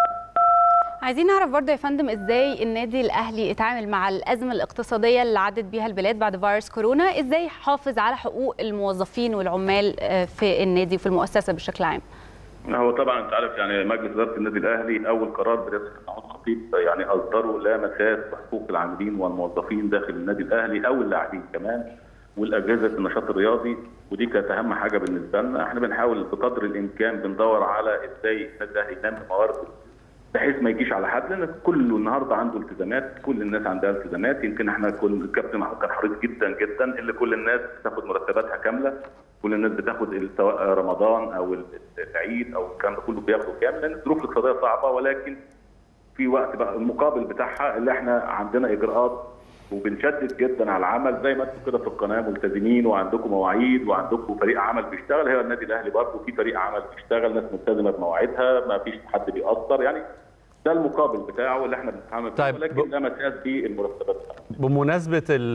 عايزين نعرف برضه يا فندم ازاي النادي الاهلي اتعامل مع الازمه الاقتصاديه اللي عدت بيها البلاد بعد فيروس كورونا ازاي حافظ على حقوق الموظفين والعمال آه، في النادي وفي المؤسسه بشكل عام هو طبعا انت عارف يعني مجلس اداره النادي الاهلي اول قرار برئاسه محمود خطيب يعني اصدره لا مساس بحقوق العاملين والموظفين داخل النادي الاهلي او اللاعبين كمان والاجهزه النشاط الرياضي ودي كانت اهم حاجه بالنسبه لنا احنا بنحاول بقدر الامكان بندور على ازاي النادي الاهلي ينمي موارده بحيث ما يجيش على حد لان كله النهارده عنده التزامات كل الناس عندها التزامات يمكن احنا كل الكابتن محمود كان حريص جدا جدا اللي كل الناس بتاخد مرتباتها كامله كل الناس بتاخد ال- سواء رمضان او ال- العيد او الكلام ده كله بياخده كامل لان الظروف الاقتصاديه صعبه ولكن في وقت بقى المقابل بتاعها اللي احنا عندنا اجراءات وبنشدد جدا على العمل زي ما انتم كده في القناه ملتزمين وعندكم مواعيد وعندكم فريق عمل بيشتغل هي النادي الاهلي برضه في فريق عمل بيشتغل ناس ملتزمه بمواعيدها ما فيش حد بيأثر يعني ده المقابل بتاعه اللي احنا بنتعامل طيب، فيه ولكن لا مساس بالمرتبات بمناسبة ال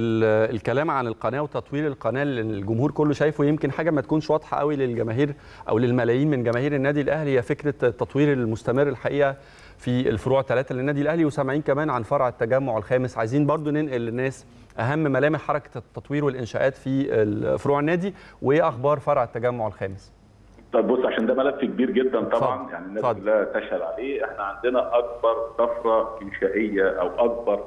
ال الكلام عن القناة وتطوير القناة اللي الجمهور كله شايفه يمكن حاجة ما تكونش واضحة قوي للجماهير أو للملايين من جماهير النادي الأهلي هي فكرة التطوير المستمر الحقيقة في الفروع الثلاثة للنادي الأهلي وسامعين كمان عن فرع التجمع الخامس عايزين برضو ننقل للناس أهم ملامح حركة التطوير والإنشاءات في فروع النادي وإيه أخبار فرع التجمع الخامس طيب بص عشان ده ملف كبير جدا طبعا اتفضل. يعني الناس اتفضل. كلها تشهد عليه احنا عندنا اكبر طفره انشائيه او اكبر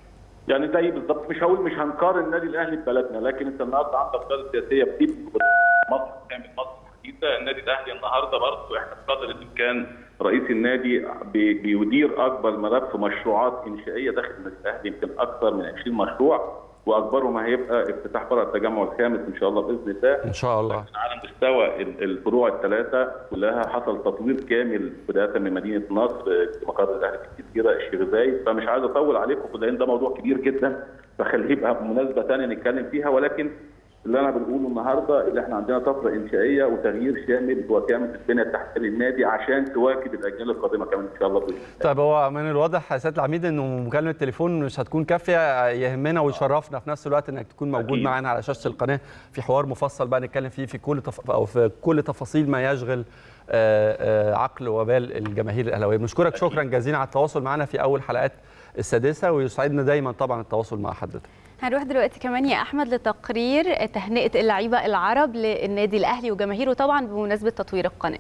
يعني زي بالظبط مش هقول مش هنقارن النادي الاهلي ببلدنا لكن انت النهارده عندك قياده سياسيه بتبني مصر تعمل مصر حديثه النادي الاهلي النهارده برضه احنا بقدر الامكان رئيس النادي بي- بيدير اكبر ملف مشروعات انشائيه داخل النادي الاهلي يمكن اكثر من 20 مشروع واكبرهم هيبقى افتتاح فرع التجمع الخامس ان شاء الله باذن الله إن شاء الله على مستوى ال- الفروع الثلاثه كلها حصل تطوير كامل بدايه من مدينه نصر مقر الاهلي في الجزيره الشيخ زايد فمش عايز اطول عليكم لان ده موضوع كبير جدا فخليه يبقى بمناسبه ثانيه نتكلم فيها ولكن اللي انا بنقوله النهارده اللي احنا عندنا طفره انشائيه وتغيير شامل وكامل في البنيه التحتيه للنادي عشان تواكب الاجيال القادمه كمان ان شاء الله باذن الله طيب هو من الواضح يا سياده العميد انه مكالمه تليفون مش هتكون كافيه يهمنا ويشرفنا في نفس الوقت انك تكون موجود أكيد. معانا على شاشه القناه في حوار مفصل بقى نتكلم فيه في كل تف... او في كل تفاصيل ما يشغل آه، آه، عقل وبال الجماهير الاهلاويه بنشكرك شكرا جزيلا على التواصل معنا في اول حلقات السادسه ويسعدنا دايما طبعا التواصل مع حضرتك هنروح دلوقتي كمان يا احمد لتقرير تهنئه اللعيبه العرب للنادي الاهلي وجماهيره طبعا بمناسبه تطوير القناه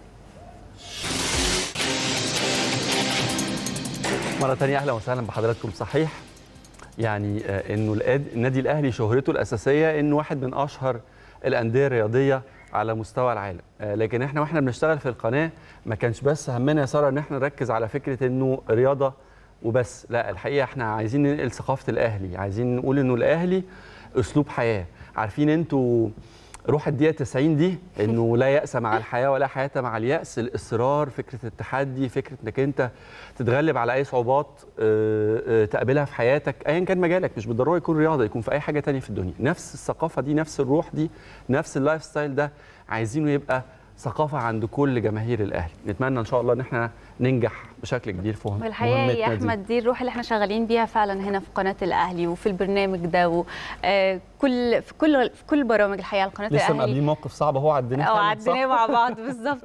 مرة تانية أهلا وسهلا بحضراتكم صحيح يعني آه، إنه الأد- النادي الأهلي شهرته الأساسية إنه واحد من أشهر الأندية الرياضية على مستوى العالم آه، لكن إحنا وإحنا بنشتغل في القناة ما كانش بس همنا يا سارة إن إحنا نركز على فكرة إنه رياضة وبس لا الحقيقة إحنا عايزين ننقل ثقافة الأهلي عايزين نقول إنه الأهلي أسلوب حياة عارفين أنتوا روح الدقيقة 90 دي انه لا يأس مع الحياة ولا حياة مع اليأس الإصرار فكرة التحدي فكرة انك انت تتغلب على أي صعوبات آه، آه، تقابلها في حياتك أيا كان مجالك مش بالضرورة يكون رياضة يكون في أي حاجة تانية في الدنيا نفس الثقافة دي نفس الروح دي نفس اللايف ستايل ده عايزينه يبقى ثقافة عند كل جماهير الأهلي نتمنى إن شاء الله إن احنا ننجح بشكل كبير في مهم- والحقيقه يا مهمتنا دي. احمد دي الروح اللي احنا شغالين بيها فعلا هنا في قناه الاهلي وفي البرنامج ده وكل في كل في كل برامج الحقيقه على قناه لسه الاهلي مقابلين موقف صعب هو عديناه او فعلاً، صح؟ عديناه مع بعض بالظبط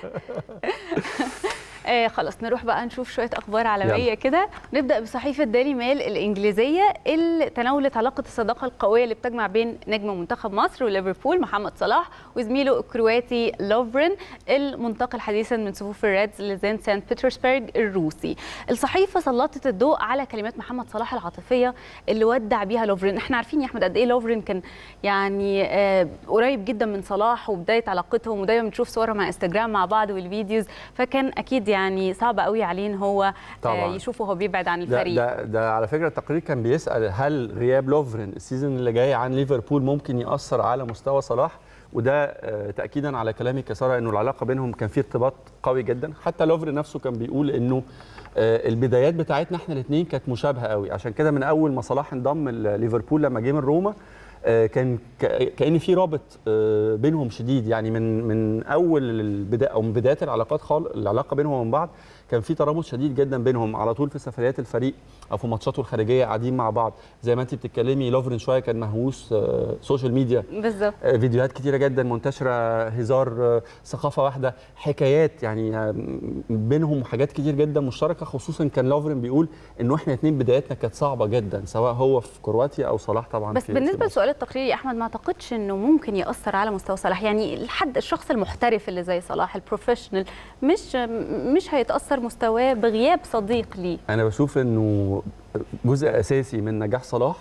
آه خلاص نروح بقى نشوف شويه اخبار عالميه يلا. كده نبدا بصحيفه ديلي ميل الانجليزيه اللي تناولت علاقه الصداقه القويه اللي بتجمع بين نجم منتخب مصر وليفربول محمد صلاح وزميله الكرواتي لوفرين المنتقل حديثا من صفوف الريدز لزين سانت بطرسبرغ الروسي الصحيفه سلطت الضوء على كلمات محمد صلاح العاطفيه اللي ودع بيها لوفرين احنا عارفين يا احمد قد ايه لوفرين كان يعني آه قريب جدا من صلاح وبدايه علاقتهم ودايما بنشوف صورهم على انستجرام مع بعض والفيديوز فكان اكيد يعني صعب قوي عليه ان هو طبعاً. آه يشوفه وهو بيبعد عن ده, الفريق ده, ده على فكره التقرير كان بيسال هل غياب لوفرين السيزون اللي جاي عن ليفربول ممكن ياثر على مستوى صلاح وده آه، تاكيدا على كلامك يا ساره انه العلاقه بينهم كان في ارتباط قوي جدا حتى لوفرين نفسه كان بيقول انه آه، البدايات بتاعتنا احنا الاثنين كانت مشابهه قوي عشان كده من اول ما صلاح انضم لليفربول لما جه من روما آه، كان ك- كان في رابط آه، بينهم شديد يعني من من اول البدايه او من بدايات العلاقات خال العلاقه بينهم وبين بعض كان في ترابط شديد جدا بينهم على طول في سفريات الفريق او في ماتشاته الخارجيه قاعدين مع بعض زي ما انت بتتكلمي لوفرين شويه كان مهووس آه، سوشيال ميديا بالظبط آه، فيديوهات كتيره جدا منتشره هزار آه، ثقافه واحده حكايات يعني آه، بينهم حاجات كتير جدا مشتركه خصوصا كان لوفرين بيقول انه احنا اتنين بداياتنا كانت صعبه جدا سواء هو في كرواتيا او صلاح طبعا بس في بالنسبه في لسؤال التقرير يا احمد ما اعتقدش انه ممكن ياثر على مستوى صلاح يعني الحد الشخص المحترف اللي زي صلاح البروفيشنال مش مش هيتاثر مستواه بغياب صديق ليه انا بشوف انه جزء اساسي من نجاح صلاح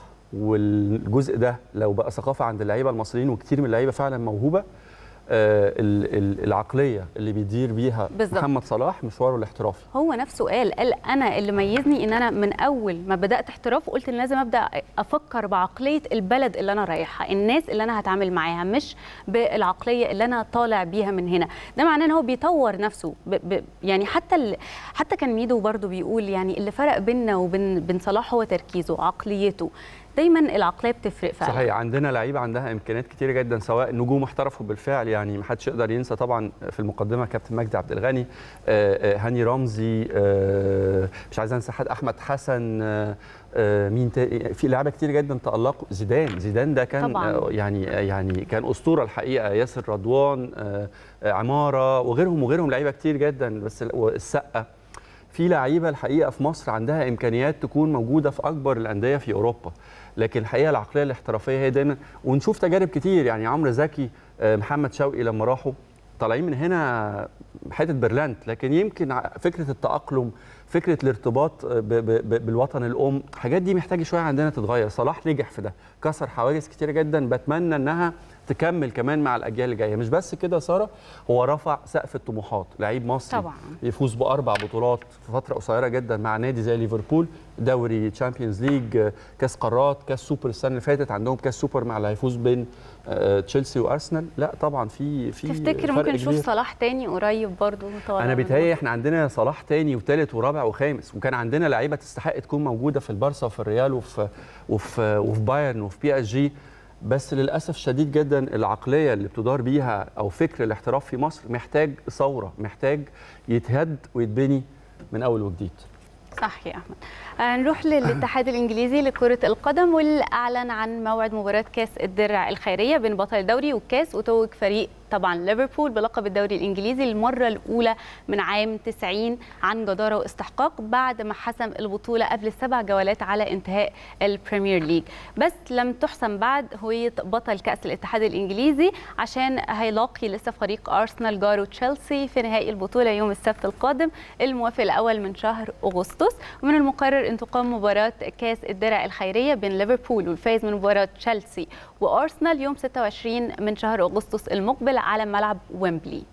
والجزء ده لو بقى ثقافه عند اللعيبه المصريين وكتير من اللعيبه فعلا موهوبه آه، ال- ال- العقليه اللي بيدير بيها بالظبط. محمد صلاح مشواره الاحترافي هو نفسه قال قال انا اللي ميزني ان انا من اول ما بدات احتراف قلت ان لازم ابدا افكر بعقليه البلد اللي انا رايحها الناس اللي انا هتعامل معاها مش بالعقليه اللي انا طالع بيها من هنا ده معناه ان هو بيطور نفسه ب ب يعني حتى ال حتى كان ميدو برضو بيقول يعني اللي فرق بيننا وبين بين صلاح هو تركيزه عقليته دايما العقليه بتفرق فعلا صحيح عندنا لعيبه عندها امكانيات كتيره جدا سواء نجوم احترفوا بالفعل يعني ما حدش يقدر ينسى طبعا في المقدمه كابتن مجدي عبد الغني آه، آه، هاني رمزي آه، مش عايز انسى حد احمد حسن آه، آه، مين تاني في لعيبه كتير جدا تالقوا زيدان زيدان ده كان طبعاً. آه، يعني يعني كان اسطوره الحقيقه ياسر رضوان آه، آه، عماره وغيرهم وغيرهم لعيبه كتير جدا بس السقه في لعيبه الحقيقه في مصر عندها امكانيات تكون موجوده في اكبر الانديه في اوروبا لكن الحقيقه العقليه الاحترافيه هي دايما ونشوف تجارب كتير يعني عمرو زكي آه، محمد شوقي لما راحوا طالعين من هنا حته برلنت لكن يمكن ع- فكره التاقلم فكره الارتباط ب ب ب بالوطن الام الحاجات دي محتاجه شويه عندنا تتغير صلاح نجح في ده كسر حواجز كتيره جدا بتمنى انها تكمل كمان مع الاجيال اللي جايه مش بس كده يا ساره هو رفع سقف الطموحات لعيب مصري طبعاً. يفوز باربع بطولات في فتره قصيره جدا مع نادي زي ليفربول دوري تشامبيونز ليج كاس قارات كاس سوبر السنه اللي فاتت عندهم كاس سوبر مع اللي هيفوز بين آه، تشيلسي وارسنال لا طبعا في في تفتكر فرق ممكن نشوف كبير. صلاح تاني قريب برضو طالع انا من بيتهيألي احنا عندنا صلاح تاني وتالت ورابع وخامس وكان عندنا لعيبه تستحق تكون موجوده في البارسا وفي الريال وفي وفي وفي بايرن وفي بي اس جي بس للاسف شديد جدا العقليه اللي بتدار بيها او فكر الاحتراف في مصر محتاج ثوره محتاج يتهد ويتبني من اول وجديد صح يا احمد آه، نروح للاتحاد الانجليزي لكره القدم واللي اعلن عن موعد مباراه كاس الدرع الخيريه بين بطل الدوري والكاس وتوج فريق طبعا ليفربول بلقب الدوري الانجليزي للمره الاولى من عام 90 عن جداره واستحقاق بعد ما حسم البطوله قبل السبع جولات على انتهاء البريمير ليج بس لم تحسم بعد هويه بطل كاس الاتحاد الانجليزي عشان هيلاقي لسه فريق ارسنال جاره تشيلسي في نهائي البطوله يوم السبت القادم الموافق الاول من شهر اغسطس ومن المقرر ان تقام مباراه كاس الدرع الخيريه بين ليفربول والفائز من مباراه تشيلسي وارسنال يوم 26 من شهر اغسطس المقبل على ملعب ويمبلي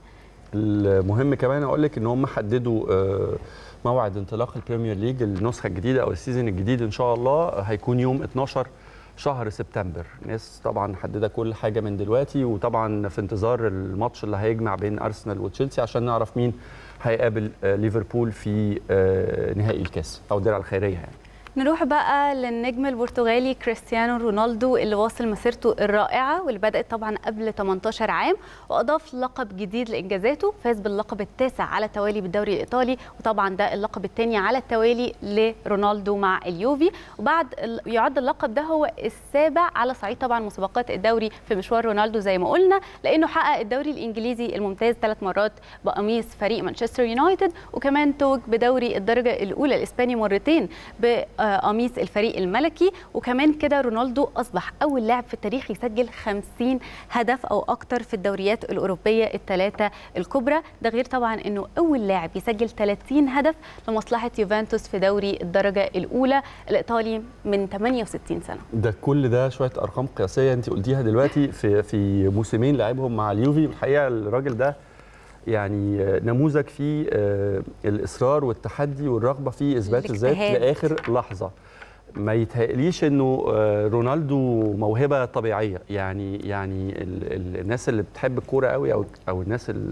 المهم كمان اقول لك ان هم حددوا آه، موعد انطلاق البريمير ليج النسخه الجديده او السيزون الجديد ان شاء الله هيكون يوم 12 شهر سبتمبر الناس طبعا محدده كل حاجه من دلوقتي وطبعا في انتظار الماتش اللي هيجمع بين ارسنال وتشيلسي عشان نعرف مين هيقابل آه، ليفربول في آه، نهائي الكاس او الدرع الخيريه يعني نروح بقى للنجم البرتغالي كريستيانو رونالدو اللي واصل مسيرته الرائعه واللي بدات طبعا قبل 18 عام واضاف لقب جديد لانجازاته فاز باللقب التاسع على التوالي بالدوري الايطالي وطبعا ده اللقب الثاني على التوالي لرونالدو مع اليوفي وبعد ال- يعد اللقب ده هو السابع على صعيد طبعا مسابقات الدوري في مشوار رونالدو زي ما قلنا لانه حقق الدوري الانجليزي الممتاز ثلاث مرات بقميص فريق مانشستر يونايتد وكمان توج بدوري الدرجه الاولى الاسباني مرتين بقميص الفريق الملكي وكمان كده رونالدو اصبح اول لاعب في التاريخ يسجل 50 هدف او اكتر في الدوريات الاوروبيه الثلاثه الكبرى ده غير طبعا انه اول لاعب يسجل 30 هدف لمصلحه يوفنتوس في دوري الدرجه الاولى الايطالي من 68 سنه ده كل ده شويه ارقام قياسيه انت قلتيها دلوقتي في في موسمين لعبهم مع اليوفي الحقيقه الراجل ده يعني آه، نموذج في آه، الاصرار والتحدي والرغبه في اثبات الذات الاجتهاد. لاخر لحظه ما يتهيأليش انه آه، رونالدو موهبه طبيعيه يعني يعني ال ال الناس اللي بتحب الكوره قوي او او الناس اللي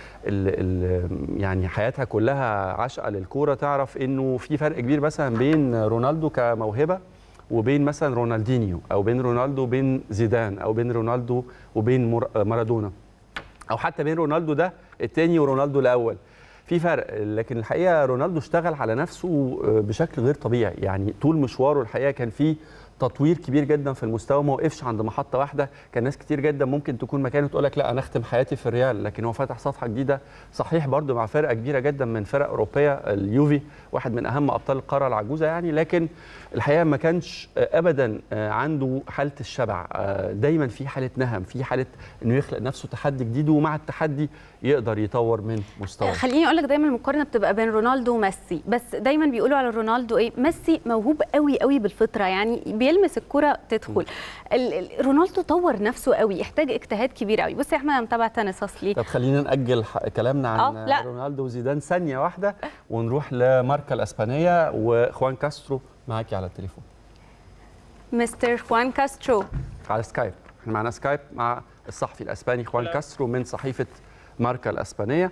ال يعني حياتها كلها عشقه للكوره تعرف انه في فرق كبير مثلا بين رونالدو كموهبه وبين مثلا رونالدينيو او بين رونالدو وبين زيدان او بين رونالدو وبين مر- مارادونا او حتى بين رونالدو ده الثاني ورونالدو الاول في فرق لكن الحقيقه رونالدو اشتغل على نفسه آه، بشكل غير طبيعي يعني طول مشواره الحقيقه كان فيه تطوير كبير جدا في المستوى ما وقفش عند محطه واحده كان ناس كتير جدا ممكن تكون مكانه تقول لك لا انا اختم حياتي في الريال لكن هو فتح صفحه جديده صحيح برضو مع فرقه كبيره جدا من فرق اوروبيه اليوفي واحد من اهم ابطال القاره العجوزه يعني لكن الحقيقه ما كانش آه، ابدا آه، عنده حاله الشبع آه، دايما في حاله نهم في حاله انه يخلق نفسه تحدي جديد ومع التحدي يقدر يطور من مستواه خليني اقول لك دايما المقارنه بتبقى بين رونالدو وميسي بس دايما بيقولوا على رونالدو ايه ميسي موهوب قوي قوي بالفطره يعني بيلمس الكره تدخل ال- ال- رونالدو طور نفسه قوي احتاج اجتهاد كبير قوي بصي يا احمد انا متابعه تنس اصلي طب خلينا نأجل ح- كلامنا عن آه، لا. رونالدو وزيدان ثانية واحدة ونروح لماركا الأسبانية وخوان كاسترو معاكي على التليفون مستر خوان كاسترو على سكايب احنا معنا سكايب مع الصحفي الأسباني خوان كاسترو من صحيفة ماركا الأسبانية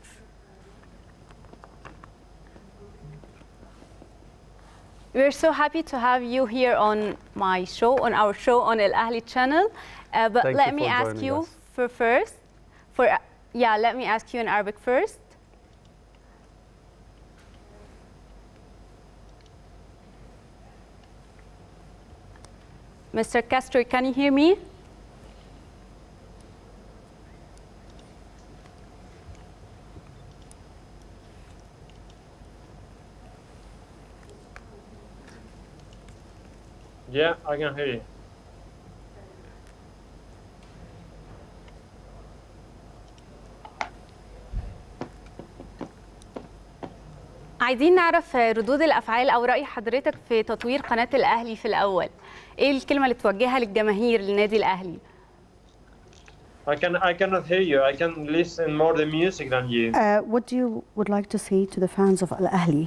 We're so happy to have you here on my show, on our show on El Ahli channel. Uh, but Thank let you me for ask joining you us. for first, for uh, yeah, let me ask you in Arabic first. Mr. Castro, can you hear me? Yeah, I can hear you. عايزين نعرف ردود الافعال او راي حضرتك في تطوير قناه الاهلي في الاول ايه الكلمه اللي توجهها للجماهير للنادي الاهلي I can I cannot hear you. I can listen more the music than you. Uh, what do you would like to say to the fans of Al Ahly?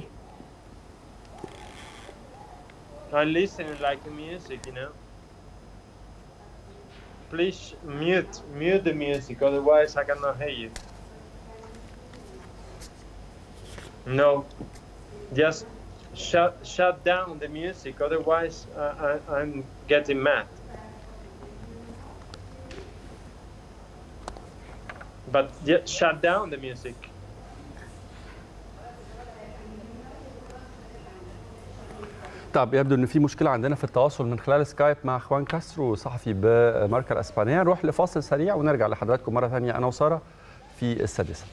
I listen like the music, you know. Please mute mute the music, otherwise I cannot hear you. No, just shut shut down the music, otherwise I, I, I'm getting mad. But just shut down the music. طب يبدو ان في مشكله عندنا في التواصل من خلال سكايب مع خوان كاسترو صحفي بماركا الاسبانيه نروح لفاصل سريع ونرجع لحضراتكم مره ثانيه انا وساره في السادسه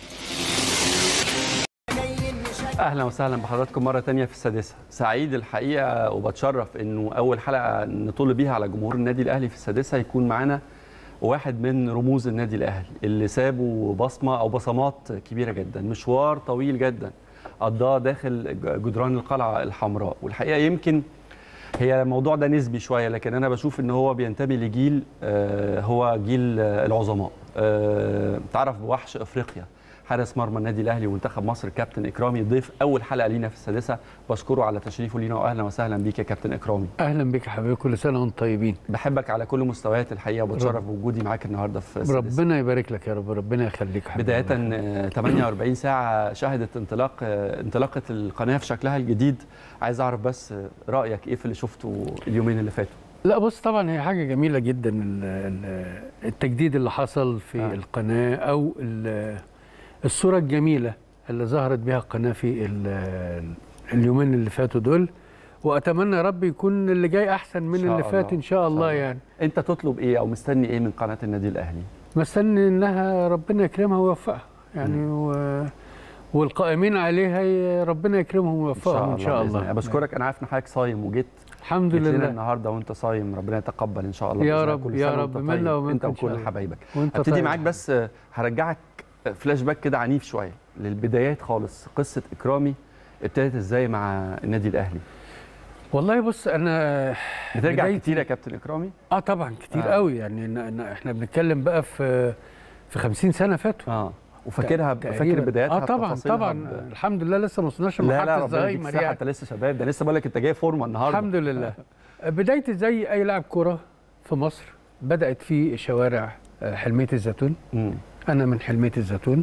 اهلا وسهلا بحضراتكم مره تانية في السادسه سعيد الحقيقه وبتشرف انه اول حلقه نطل بيها على جمهور النادي الاهلي في السادسه يكون معانا واحد من رموز النادي الاهلي اللي سابوا بصمه او بصمات كبيره جدا مشوار طويل جدا قضاه داخل جدران القلعه الحمراء والحقيقه يمكن هي الموضوع ده نسبي شويه لكن انا بشوف ان هو بينتمي لجيل آه، هو جيل آه، العظماء آه، تعرف بوحش افريقيا حارس مرمى النادي الاهلي ومنتخب مصر كابتن اكرامي ضيف اول حلقه لينا في السادسه بشكره على تشريفه لينا واهلا وسهلا بيك يا كابتن اكرامي اهلا بك يا حبيبي كل سنه وانتم طيبين بحبك على كل مستويات الحقيقه وبتشرف بوجودي معاك النهارده في السادسه ربنا يبارك لك يا رب ربنا يخليك يا حبيبي بدايه آه، 48 ساعه شهدت انطلاق آه، انطلاقه القناه في شكلها الجديد عايز اعرف بس آه، رايك ايه في اللي شفته اليومين اللي فاتوا لا بص طبعا هي حاجه جميله جدا ال- ال- التجديد اللي حصل في آه. آه. القناه او ال- الصوره الجميله اللي ظهرت بها القناه في ال- اليومين اللي فاتوا دول واتمنى يا رب يكون اللي جاي احسن من شاء اللي فات الله. ان شاء الله يعني انت تطلب ايه او مستني ايه من قناه النادي الاهلي مستني انها ربنا يكرمها ويوفقها يعني و... والقائمين عليها ي- ربنا يكرمهم ويوفقهم ان شاء بإذن الله بشكرك انا عارف ان حضرتك صايم وجيت الحمد جيت لنا لله النهارده وانت صايم ربنا يتقبل ان شاء الله يا بإذن الله. رب، كل يا سنة رب. وأنت منا طيب. ومنكم انت إن شاء وكل الله. حبايبك وأنت هبتدي طيب. معاك بس آه، هرجعك فلاش باك كده عنيف شويه للبدايات خالص قصه اكرامي ابتدت ازاي مع النادي الاهلي والله بص انا بترجع بدايتي- كتير يا كابتن اكرامي اه طبعا كتير آه. آه. قوي يعني إن- إن احنا بنتكلم بقى في في 50 سنه فاتوا اه وفاكرها ت- فاكر تقريباً. بداياتها اه طبعا بتفاصيلها طبعا ب- الحمد لله لسه ما وصلناش لا لا لمرحله ربنا يديك الزهايمر الصحه يعني انت لسه شباب ده لسه بقول لك انت جاي فورمه النهارده الحمد لله بدايتي زي اي لاعب كوره في مصر بدات في شوارع آه، حلميه الزيتون مم. انا من حلميه الزيتون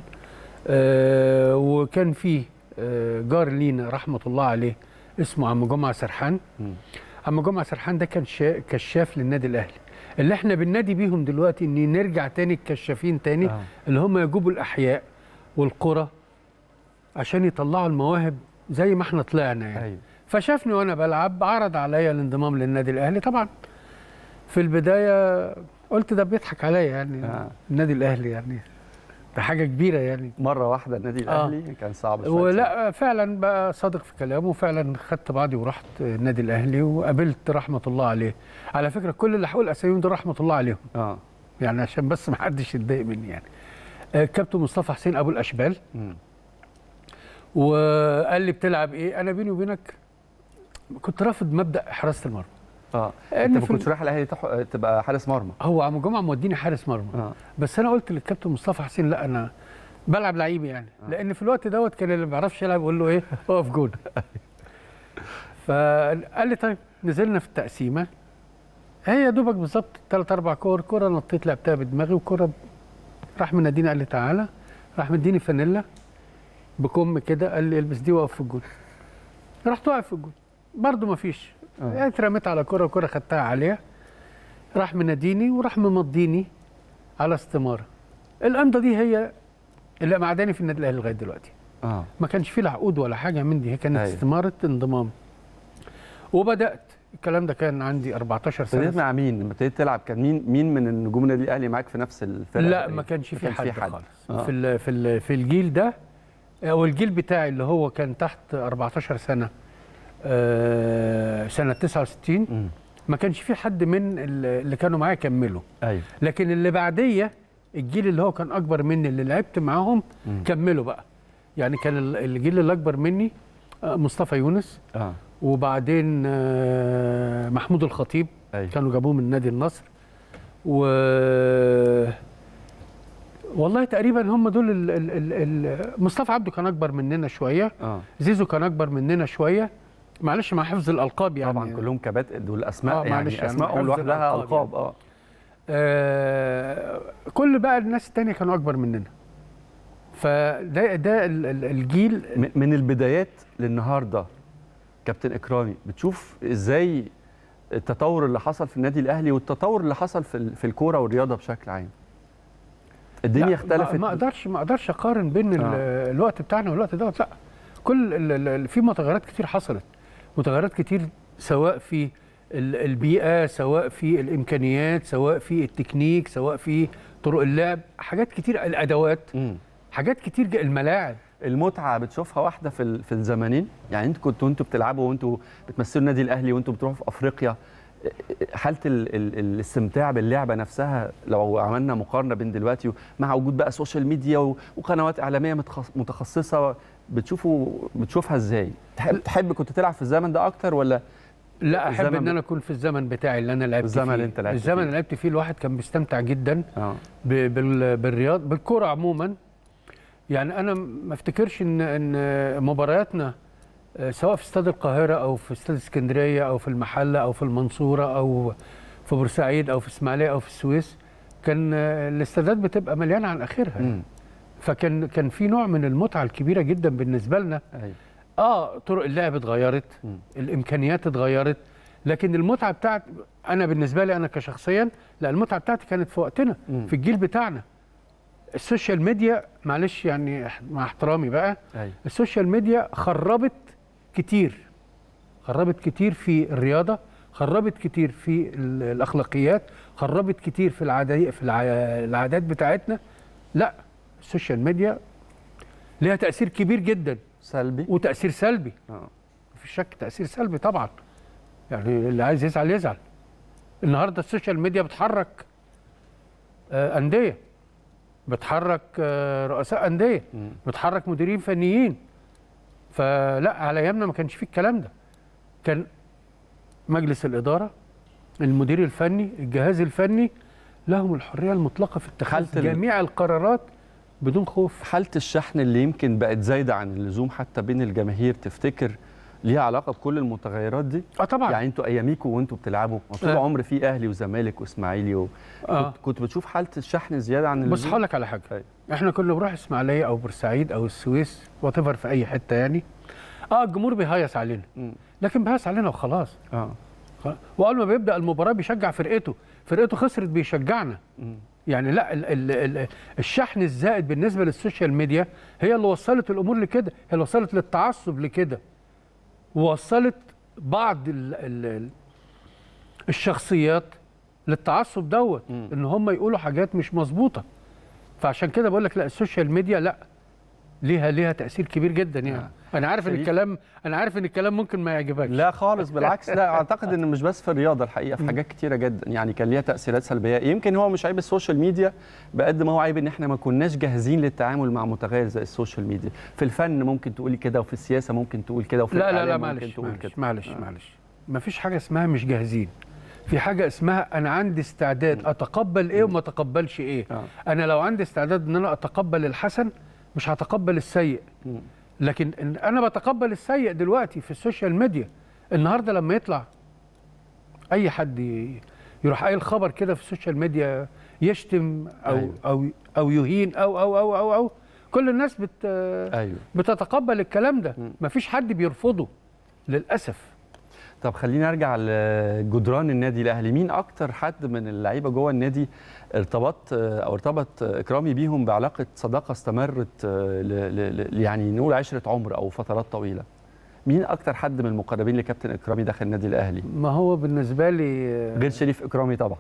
آه وكان في آه جار لينا رحمه الله عليه اسمه عم جمعه سرحان مم. اما جمعه سرحان ده كان شا... كشاف للنادي الاهلي اللي احنا بننادي بيهم دلوقتي ان نرجع تاني الكشافين تاني آه. آه. اللي هم يجوبوا الاحياء والقرى عشان يطلعوا المواهب زي ما احنا طلعنا يعني أيوة. فشافني وانا بلعب عرض عليا الانضمام للنادي الاهلي طبعا في البدايه قلت ده بيضحك عليا يعني آه. آه. النادي الاهلي يعني ده حاجه كبيره يعني مره واحده النادي آه. الاهلي كان صعب شويه ولا فعلا بقى صادق في كلامه وفعلا خدت بعضي ورحت النادي الاهلي وقابلت رحمه الله عليه على فكره كل اللي هقول اساميهم دول رحمه الله عليهم اه يعني عشان بس ما حدش يتضايق مني يعني آه، كابتن مصطفى حسين ابو الاشبال مم. وقال لي بتلعب ايه انا بيني وبينك كنت رافض مبدا حراسه المرمى اه إن انت ما في كنتش ال- رايح الاهلي تح... تبقى حارس مرمى هو عم جمعه موديني حارس مرمى اه بس انا قلت للكابتن مصطفى حسين لا انا بلعب لعيب يعني لان في الوقت دوت كان اللي ما بيعرفش يلعب يقول له ايه اقف جول فقال لي طيب نزلنا في التقسيمه هي يا دوبك بالظبط ثلاث اربع كور كوره نطيت لعبتها بدماغي وكوره راح مناديني قال لي تعالى راح مديني فانيلا بكم كده قال لي البس دي واقف في الجول رحت واقف في الجول برضه ما فيش آه. اترميت على كوره كوره خدتها عليها راح مناديني وراح ممضيني على استماره الامضه دي هي اللي معداني في النادي الاهلي لغايه دلوقتي اه ما كانش فيه لا عقود ولا حاجه من دي هي كانت أيوة. استماره انضمام وبدات الكلام ده كان عندي 14 سنه ابتديت مع مين؟ لما ابتديت تلعب كان مين مين من النجوم النادي الاهلي معاك في نفس الفرقه؟ لا تقريباً؟ ما كانش في كانش حد, في حد. خالص آه. في ال في ال في الجيل ده او الجيل بتاعي اللي هو كان تحت 14 سنه آه سنه 69 مم. ما كانش في حد من ال- اللي كانوا معايا كملوا ايوه لكن اللي بعديه الجيل اللي هو كان اكبر مني اللي لعبت معاهم مم. كملوا بقى يعني كان ال- الجيل اللي اكبر مني آه، مصطفى يونس اه وبعدين آه، محمود الخطيب ايوه كانوا جابوه من نادي النصر و والله تقريبا هم دول ال... ال... ال... ال... مصطفى عبده كان اكبر مننا شويه اه زيزو كان اكبر مننا شويه معلش مع حفظ الالقاب يعني طبعا كلهم كباتن دول اسماء آه، معلش يعني يعني اسمائهم حفظ لوحدها الألقاب القاب اه آه كل بقى الناس التانية كانوا اكبر مننا فده ده ال- ال- الجيل م- من البدايات للنهارده كابتن اكرامي بتشوف ازاي التطور اللي حصل في النادي الاهلي والتطور اللي حصل في ال- في الكوره والرياضه بشكل عام الدنيا لا، اختلفت ما- ما اقدرش ما اقدرش اقارن بين ال- آه. الوقت بتاعنا والوقت دوت لا كل ال- ال- ال- في متغيرات كتير حصلت متغيرات كتير سواء في ال- البيئه سواء في الامكانيات سواء في التكنيك سواء في طرق اللعب حاجات كتير الادوات مم. حاجات كتير ج- الملاعب المتعه بتشوفها واحده في ال- في الزمانين يعني انتوا كنتوا انتوا بتلعبوا وانتوا بتمثلوا النادي الاهلي وانتوا بتروحوا في افريقيا حاله ال ال الاستمتاع باللعبه نفسها لو عملنا مقارنه بين دلوقتي مع وجود بقى سوشيال ميديا و- وقنوات اعلاميه متخص- متخصصه بتشوفوا بتشوفها ازاي تحب تحب كنت تلعب في الزمن ده اكتر ولا لا احب الزمن ان ب- انا اكون في الزمن بتاعي اللي انا لعبت الزمن فيه اللي أنت لعبت الزمن فيه. اللي لعبت فيه الواحد كان بيستمتع جدا اه ب- بال- بالرياض بالكرة عموما يعني انا ما افتكرش ان ان مبارياتنا آه، سواء في استاد القاهره او في استاد اسكندريه او في المحله او في المنصوره او في بورسعيد او في اسماعيليه او في السويس كان آه، الاستادات بتبقى مليانه عن اخرها مم. فكان كان في نوع من المتعه الكبيره جدا بالنسبه لنا ايوه اه طرق اللعب اتغيرت مم. الامكانيات اتغيرت لكن المتعه بتاعت انا بالنسبه لي انا كشخصيا لا المتعه بتاعتي كانت في وقتنا مم. في الجيل بتاعنا السوشيال ميديا معلش يعني مع احترامي بقى ايوه السوشيال ميديا خربت كتير خربت كتير في الرياضه خربت كتير في ال- الاخلاقيات خربت كتير في العادات في الع- العادات بتاعتنا لا السوشيال ميديا ليها تاثير كبير جدا سلبي وتاثير سلبي اه مفيش شك تاثير سلبي طبعا يعني اللي عايز يزعل يزعل النهارده السوشيال ميديا بتحرك آه، انديه بتحرك آه، رؤساء انديه مم. بتحرك مديرين فنيين فلا على ايامنا ما كانش فيه الكلام ده كان مجلس الاداره المدير الفني الجهاز الفني لهم الحريه المطلقه في اتخاذ حالة ال- جميع القرارات بدون خوف حاله الشحن اللي يمكن بقت زايده عن اللزوم حتى بين الجماهير تفتكر ليها علاقه بكل المتغيرات دي اه طبعا يعني انتوا اياميكوا وانتوا بتلعبوا ما طول آه. عمر في اهلي وزمالك واسماعيلي و... آه. كنت, كنت بتشوف حاله الشحن زياده عن اللزوم بص هقول لك على حاجه أيوة. احنا كنا بنروح اسماعيليه او بورسعيد او السويس وات في اي حته يعني اه الجمهور بيهيص علينا مم. لكن بيهيص علينا وخلاص اه واول ما بيبدا المباراه بيشجع فرقته فرقته خسرت بيشجعنا يعني لا ال ال ال الشحن الزائد بالنسبه للسوشيال ميديا هي اللي وصلت الامور لكده هي اللي وصلت للتعصب لكده ووصلت بعض ال ال الشخصيات للتعصب دوت ان هم يقولوا حاجات مش مظبوطه فعشان كده بقول لك لا السوشيال ميديا لا ليها ليها تاثير كبير جدا يعني انا عارف ان شريف. الكلام انا عارف ان الكلام ممكن ما يعجبكش لا خالص بالعكس لا اعتقد ان مش بس في الرياضه الحقيقه في حاجات كتيره جدا يعني كان ليها تاثيرات سلبيه يمكن هو مش عيب السوشيال ميديا بقد ما هو عيب ان احنا ما كناش جاهزين للتعامل مع متغير زي السوشيال ميديا في الفن ممكن تقولي كده وفي السياسه ممكن تقول كده وفي لا لا لا الإعلام ممكن معلش تقول معلش كده معلش معلش ما فيش حاجه اسمها مش جاهزين في حاجه اسمها انا عندي استعداد اتقبل ايه وما اتقبلش ايه انا لو عندي استعداد ان انا اتقبل الحسن مش هتقبل السيء لكن إن انا بتقبل السيء دلوقتي في السوشيال ميديا النهارده لما يطلع اي حد ي- يروح قايل خبر كده في السوشيال ميديا يشتم او أيوة. او او يهين او او او او, أو كل الناس بت ايوه بتتقبل الكلام ده مفيش حد بيرفضه للاسف طب خلينا ارجع لجدران النادي الاهلي مين اكتر حد من اللعيبه جوه النادي ارتبط او ارتبط اكرامي بيهم بعلاقه صداقه استمرت ل- ل- ل- يعني نقول عشره عمر او فترات طويله مين اكتر حد من المقربين لكابتن اكرامي داخل النادي الاهلي ما هو بالنسبه لي غير شريف اكرامي طبعا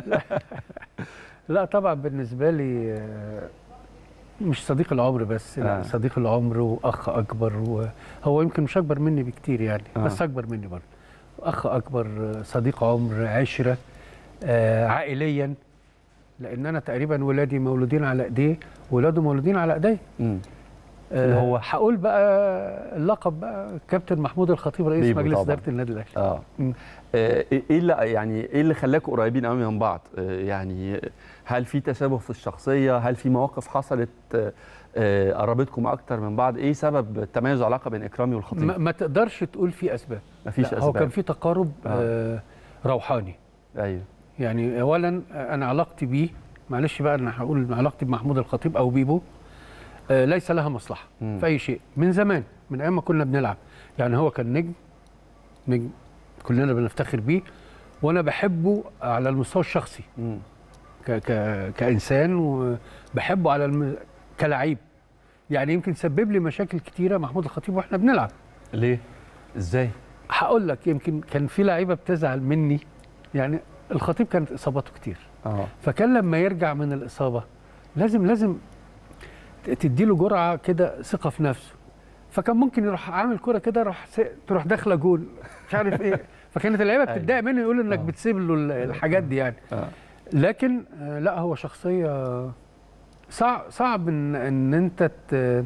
لا طبعا بالنسبه لي آه، مش صديق العمر بس لا آه. صديق العمر واخ اكبر وهو يمكن مش اكبر مني بكتير يعني آه. بس اكبر مني برضه اخ اكبر آه، صديق عمر عشره آه، عائليا لان انا تقريبا ولادي مولودين على ايديه ولاده مولودين على ايديا اللي هو؟ هقول بقى اللقب بقى كابتن محمود الخطيب رئيس بيبو مجلس طبعاً. اداره النادي الاهلي اه آه، ايه اللي يعني ايه اللي خلاكم قريبين قوي من بعض آه، يعني هل في تشابه في الشخصيه هل في مواقف حصلت آه، آه، قربتكم اكتر من بعض ايه سبب تميز العلاقه بين اكرامي والخطيب ما, ما تقدرش تقول في اسباب مفيش لا، هو أسباب. كان في تقارب آه. آه. روحاني ايوه يعني اولا انا علاقتي بيه معلش بقى انا هقول علاقتي بمحمود الخطيب او بيبو آه ليس لها مصلحه مم. في اي شيء من زمان من ايام ما كنا بنلعب يعني هو كان نجم نجم كلنا بنفتخر بيه وانا بحبه على المستوى الشخصي ك ك كانسان وبحبه على الم... كلاعب يعني يمكن سبب لي مشاكل كتيره محمود الخطيب واحنا بنلعب ليه ازاي هقول لك يمكن كان في لعيبه بتزعل مني يعني الخطيب كانت اصاباته كتير اه فكان لما يرجع من الاصابه لازم لازم تديله جرعه كده ثقه في نفسه فكان ممكن يروح عامل كرة كده يروح س- تروح داخله جول مش عارف ايه فكانت اللعيبه أيوة. بتتضايق منه يقول انك بتسيب له ال- الحاجات دي يعني آه. لكن آه، لا هو شخصيه صعب صعب ان ان انت ت-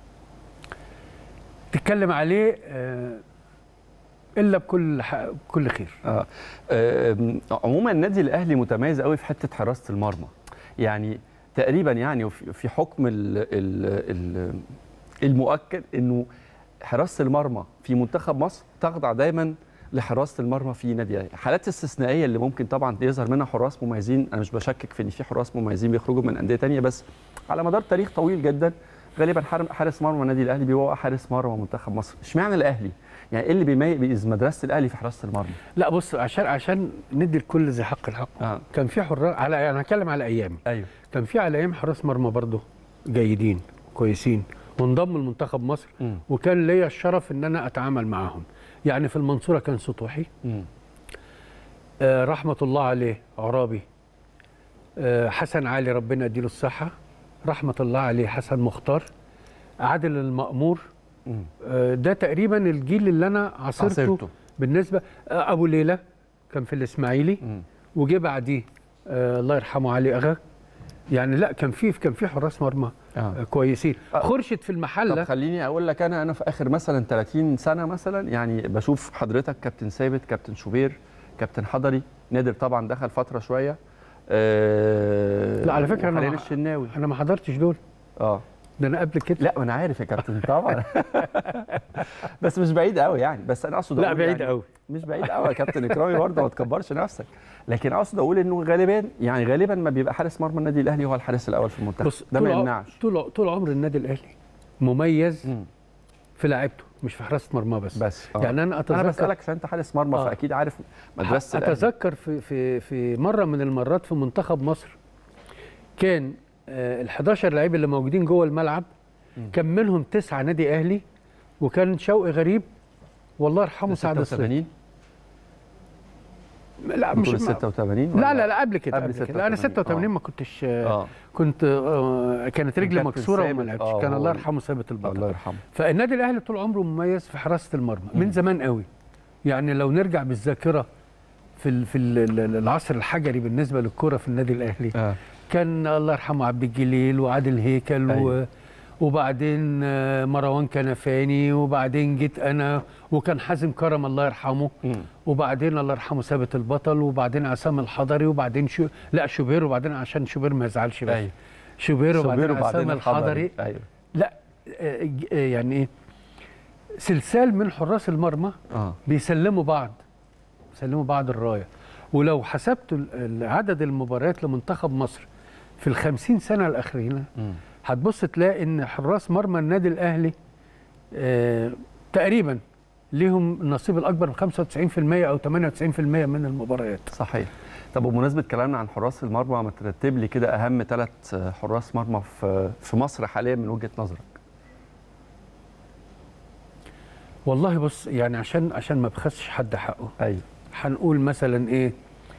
تتكلم عليه آه، الا بكل ح- بكل خير آه. آم، عموما النادي الاهلي متميز قوي في حته حراسه المرمى يعني تقريبا يعني وفي- في حكم ال ال ال المؤكد انه حراسه المرمى في منتخب مصر تخضع دايما لحراسه المرمى في نادي الاهلي حالات استثنائيه اللي ممكن طبعا يظهر منها حراس مميزين انا مش بشكك في ان في حراس مميزين بيخرجوا من انديه تانية بس على مدار تاريخ طويل جدا غالبا حارم- حارس مرمى النادي الاهلي بيبقى حارس مرمى منتخب مصر اشمعنى الاهلي يعني ايه اللي بيميز مدرسه الاهلي في حراسه المرمى لا بص عشان عشان ندي الكل ذي حق الحق آه. كان في حراس على انا هتكلم على ايامي ايوه كان في على ايام حراس مرمى برضه جيدين كويسين وانضموا لمنتخب مصر مم. وكان ليا الشرف ان انا اتعامل معاهم يعني في المنصوره كان سطوحي مم. آه رحمه الله عليه عرابي آه حسن علي ربنا يديله الصحه رحمه الله عليه حسن مختار عادل المأمور مم. آه ده تقريبا الجيل اللي انا عاصرته, عاصرته. بالنسبه آه ابو ليلى كان في الاسماعيلي مم. وجه بعديه آه الله يرحمه علي اغا يعني لا كان في كان في حراس مرمى آه. آه. كويسين آه. خرشت في طب المحله خليني اقول لك انا انا في اخر مثلا 30 سنه مثلا يعني بشوف حضرتك كابتن ثابت كابتن شوبير كابتن حضري نادر طبعا دخل فتره شويه آه لا على فكره انا وحاليا ما- الشناوي انا ما حضرتش دول اه ده انا قبل كده لا ما انا عارف يا كابتن طبعا بس مش بعيد قوي يعني بس انا اقصد لا أقول بعيد يعني قوي مش بعيد قوي يا كابتن اكرامي برضه ما تكبرش نفسك لكن اقصد اقول انه غالبا يعني غالبا ما بيبقى حارس مرمى النادي الاهلي هو الحارس الاول في المنتخب بص ده ما طول ع- يمنعش طول طول عمر النادي الاهلي مميز مم. في لعيبته مش في حراسه مرمى بس بس آه. يعني انا اتذكر انا بسالك عشان انت حارس مرمى آه. فاكيد عارف مدرسه الأهلي. اتذكر في في في مره من المرات في منتخب مصر كان ال 11 لعيب اللي موجودين جوه الملعب كان منهم تسعه نادي اهلي وكان شوقي غريب والله يرحمه سعد الصيد 86 لا مش بطولة 86 لا لا لا قبل كده قبل قبل, كده لا انا 86 86 آه. ما كنتش آه. كنت آه، كانت رجلي كابتن مكسوره وما ثابت. لعبتش آه، كان هو الله ال- يرحمه ثابت البطل الله يرحمه فالنادي الاهلي طول عمره مميز في حراسه المرمى من زمان قوي يعني لو نرجع بالذاكره في ال- في ال- ال- العصر الحجري بالنسبه للكره في النادي الاهلي آه. كان الله يرحمه عبد الجليل وعادل هيكل و أيوة. وبعدين آه، مروان كنفاني وبعدين جيت انا وكان حازم كرم الله يرحمه مم. وبعدين الله يرحمه ثابت البطل وبعدين عصام الحضري وبعدين شو لا شوبير وبعدين عشان شوبير ما يزعلش بس أيوة. شوبير وبعدين شوبير عصام الحضري ايوه لا آه، ج- آه، يعني ايه سلسال من حراس المرمى اه بيسلموا بعض بيسلموا بعض الرايه ولو حسبت ال- ال- عدد المباريات لمنتخب مصر في الخمسين سنه الاخرين مم. هتبص تلاقي ان حراس مرمى النادي الاهلي آه تقريبا ليهم النصيب الاكبر من 95% او 98% من المباريات صحيح طب وبمناسبه كلامنا عن حراس المرمى ما ترتب لي كده اهم ثلاث حراس مرمى في في مصر حاليا من وجهه نظرك والله بص يعني عشان عشان ما بخسش حد حقه ايوه هنقول مثلا ايه